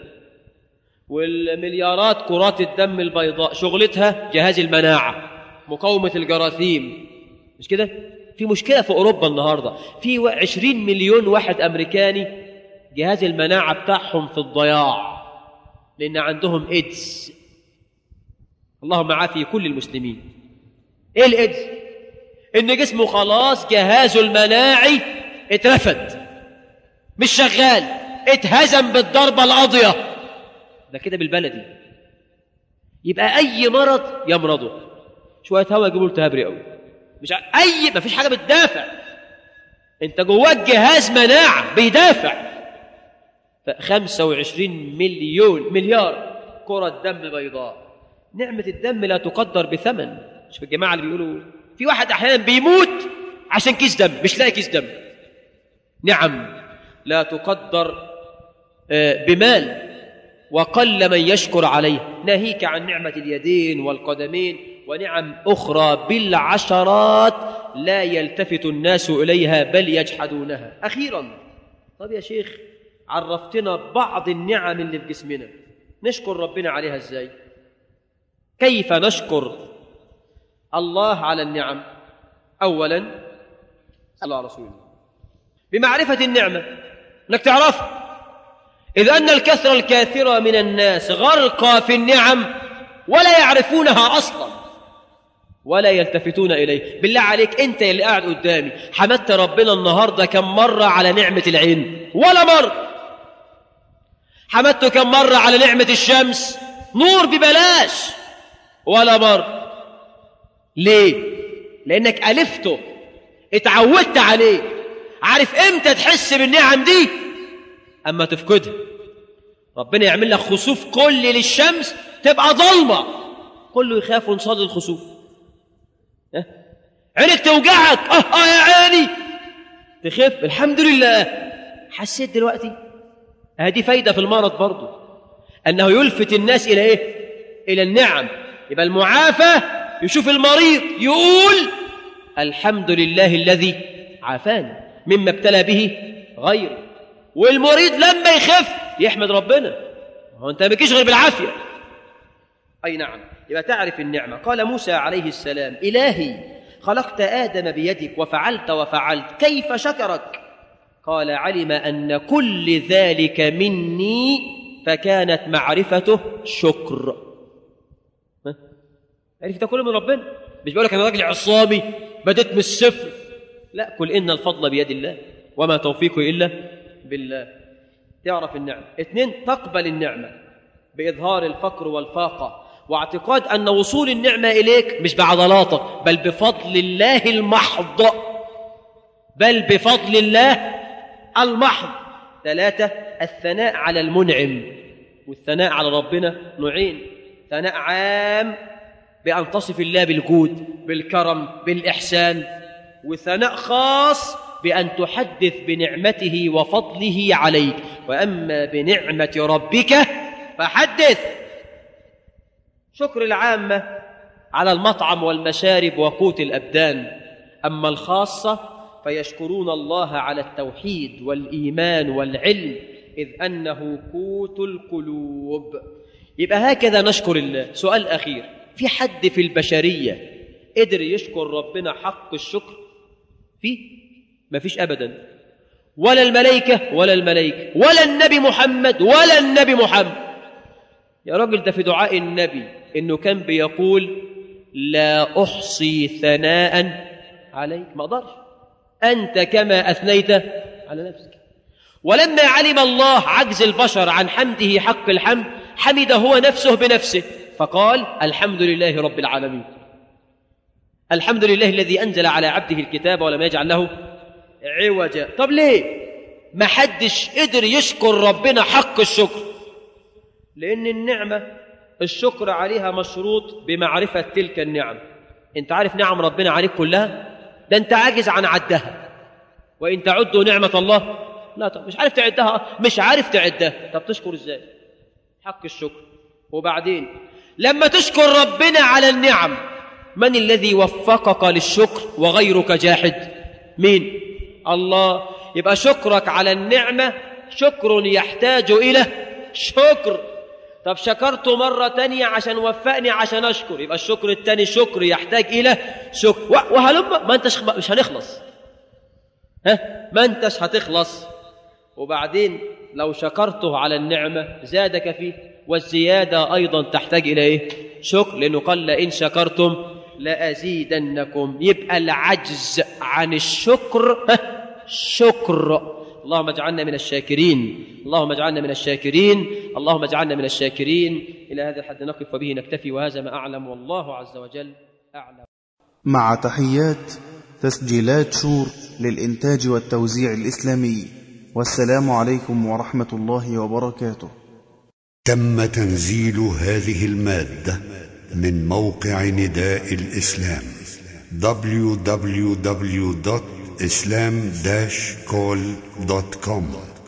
والمليارات كرات الدم البيضاء شغلتها جهاز المناعة مقاومة الجراثيم مش كده؟ في مشكلة في أوروبا النهاردة في 20 مليون واحد أمريكاني جهاز المناعة بتاعهم في الضياع لأن عندهم إيدز اللهم عافي كل المسلمين إيه الإيدز؟ إن جسمه خلاص جهازه المناعي اترفد مش شغال اتهزم بالضربة القاضية ده كده بالبلدي يبقى أي مرض يمرضه شوية هوا يجيبوا له التهاب رئوي مش ع... أي ما فيش حاجة بتدافع أنت جواك جهاز مناعة بيدافع ف 25 مليون مليار كرة دم بيضاء نعمة الدم لا تقدر بثمن شوف الجماعة اللي بيقولوا في واحد أحيانا بيموت عشان كيس دم مش لاقي كيس دم نعم لا تقدر بمال وقل من يشكر عليه ناهيك عن نعمة اليدين والقدمين ونعم أخرى بالعشرات لا يلتفت الناس إليها بل يجحدونها أخيرا طب يا شيخ عرفتنا بعض النعم اللي في جسمنا نشكر ربنا عليها ازاي كيف نشكر الله على النعم اولا صلى على رسول الله بمعرفه النعمه انك تعرفها اذ ان الكثره الكاثره من الناس غرقى في النعم ولا يعرفونها اصلا ولا يلتفتون اليه بالله عليك انت اللي قاعد قدامي حمدت ربنا النهارده كم مره على نعمه العين ولا مره حمدت كم مرة على نعمة الشمس نور ببلاش ولا مرة ليه؟ لأنك ألفته اتعودت عليه عارف امتى تحس بالنعم دي أما تفقدها ربنا يعمل لك خسوف كل للشمس تبقى ظلمة كله يخاف ونصلي الخسوف عينك توجعك اه اه يا عيني تخف الحمد لله حسيت دلوقتي هذه فايدة في المرض برضو أنه يلفت الناس إلى إيه إلى النعم يبقى المعافى يشوف المريض يقول الحمد لله الذي عافاني مما ابتلى به غيره والمريض لما يخف يحمد ربنا هو انت ما غير بالعافيه اي نعم يبقى تعرف النعمه قال موسى عليه السلام الهي خلقت ادم بيدك وفعلت وفعلت كيف شكرك قال علم ان كل ذلك مني فكانت معرفته شكر ها؟ عرف ده كله من ربنا مش بقول لك انا راجل عصامي بديت من الصفر لا قل ان الفضل بيد الله وما توفيقه الا بالله تعرف النعمه اثنين تقبل النعمه باظهار الفقر والفاقه واعتقاد ان وصول النعمه اليك مش بعضلاتك بل بفضل الله المحض بل بفضل الله المحض ثلاثه الثناء على المنعم والثناء على ربنا نوعين ثناء عام بأن تصف الله بالجود بالكرم بالإحسان وثناء خاص بأن تحدث بنعمته وفضله عليك وأما بنعمة ربك فحدث شكر العامة على المطعم والمشارب وقوت الأبدان أما الخاصة فيشكرون الله على التوحيد والإيمان والعلم إذ أنه قوت القلوب يبقى هكذا نشكر الله سؤال أخير في حد في البشرية قدر يشكر ربنا حق الشكر فيه ما فيش أبدا ولا الملائكة ولا الملائكة ولا النبي محمد ولا النبي محمد يا راجل ده في دعاء النبي إنه كان بيقول لا أحصي ثناء عليك ما أقدرش أنت كما أثنيت على نفسك ولما علم الله عجز البشر عن حمده حق الحمد حمد هو نفسه بنفسه فقال الحمد لله رب العالمين الحمد لله الذي أنزل على عبده الكتاب ولم يجعل له عوجا طب ليه ما حدش قدر يشكر ربنا حق الشكر لأن النعمة الشكر عليها مشروط بمعرفة تلك النعم انت عارف نعم ربنا عليك كلها ده انت عاجز عن عدها وإن تعدوا نعمة الله لا طب مش عارف تعدها مش عارف تعدها طب تشكر ازاي حق الشكر وبعدين لما تشكر ربنا على النعم من الذي وفقك للشكر وغيرك جاحد مين الله يبقى شكرك على النعمة شكر يحتاج إلى شكر طب شكرته مرة تانية عشان وفقني عشان أشكر يبقى الشكر التاني شكر يحتاج إلى شكر وهلم ما أنتش مش هنخلص ها ما أنتش هتخلص وبعدين لو شكرته على النعمة زادك فيه والزيادة أيضا تحتاج إلى إيه؟ شكر لأنه قال لئن شكرتم لأزيدنكم يبقى العجز عن الشكر شكر اللهم اجعلنا من الشاكرين اللهم اجعلنا من الشاكرين اللهم اجعلنا من الشاكرين إلى هذا الحد نقف وبه نكتفي وهذا ما أعلم والله عز وجل أعلم مع تحيات تسجيلات شور للإنتاج والتوزيع الإسلامي والسلام عليكم ورحمة الله وبركاته تم تنزيل هذه المادة من موقع نداء الإسلام www.islam-call.com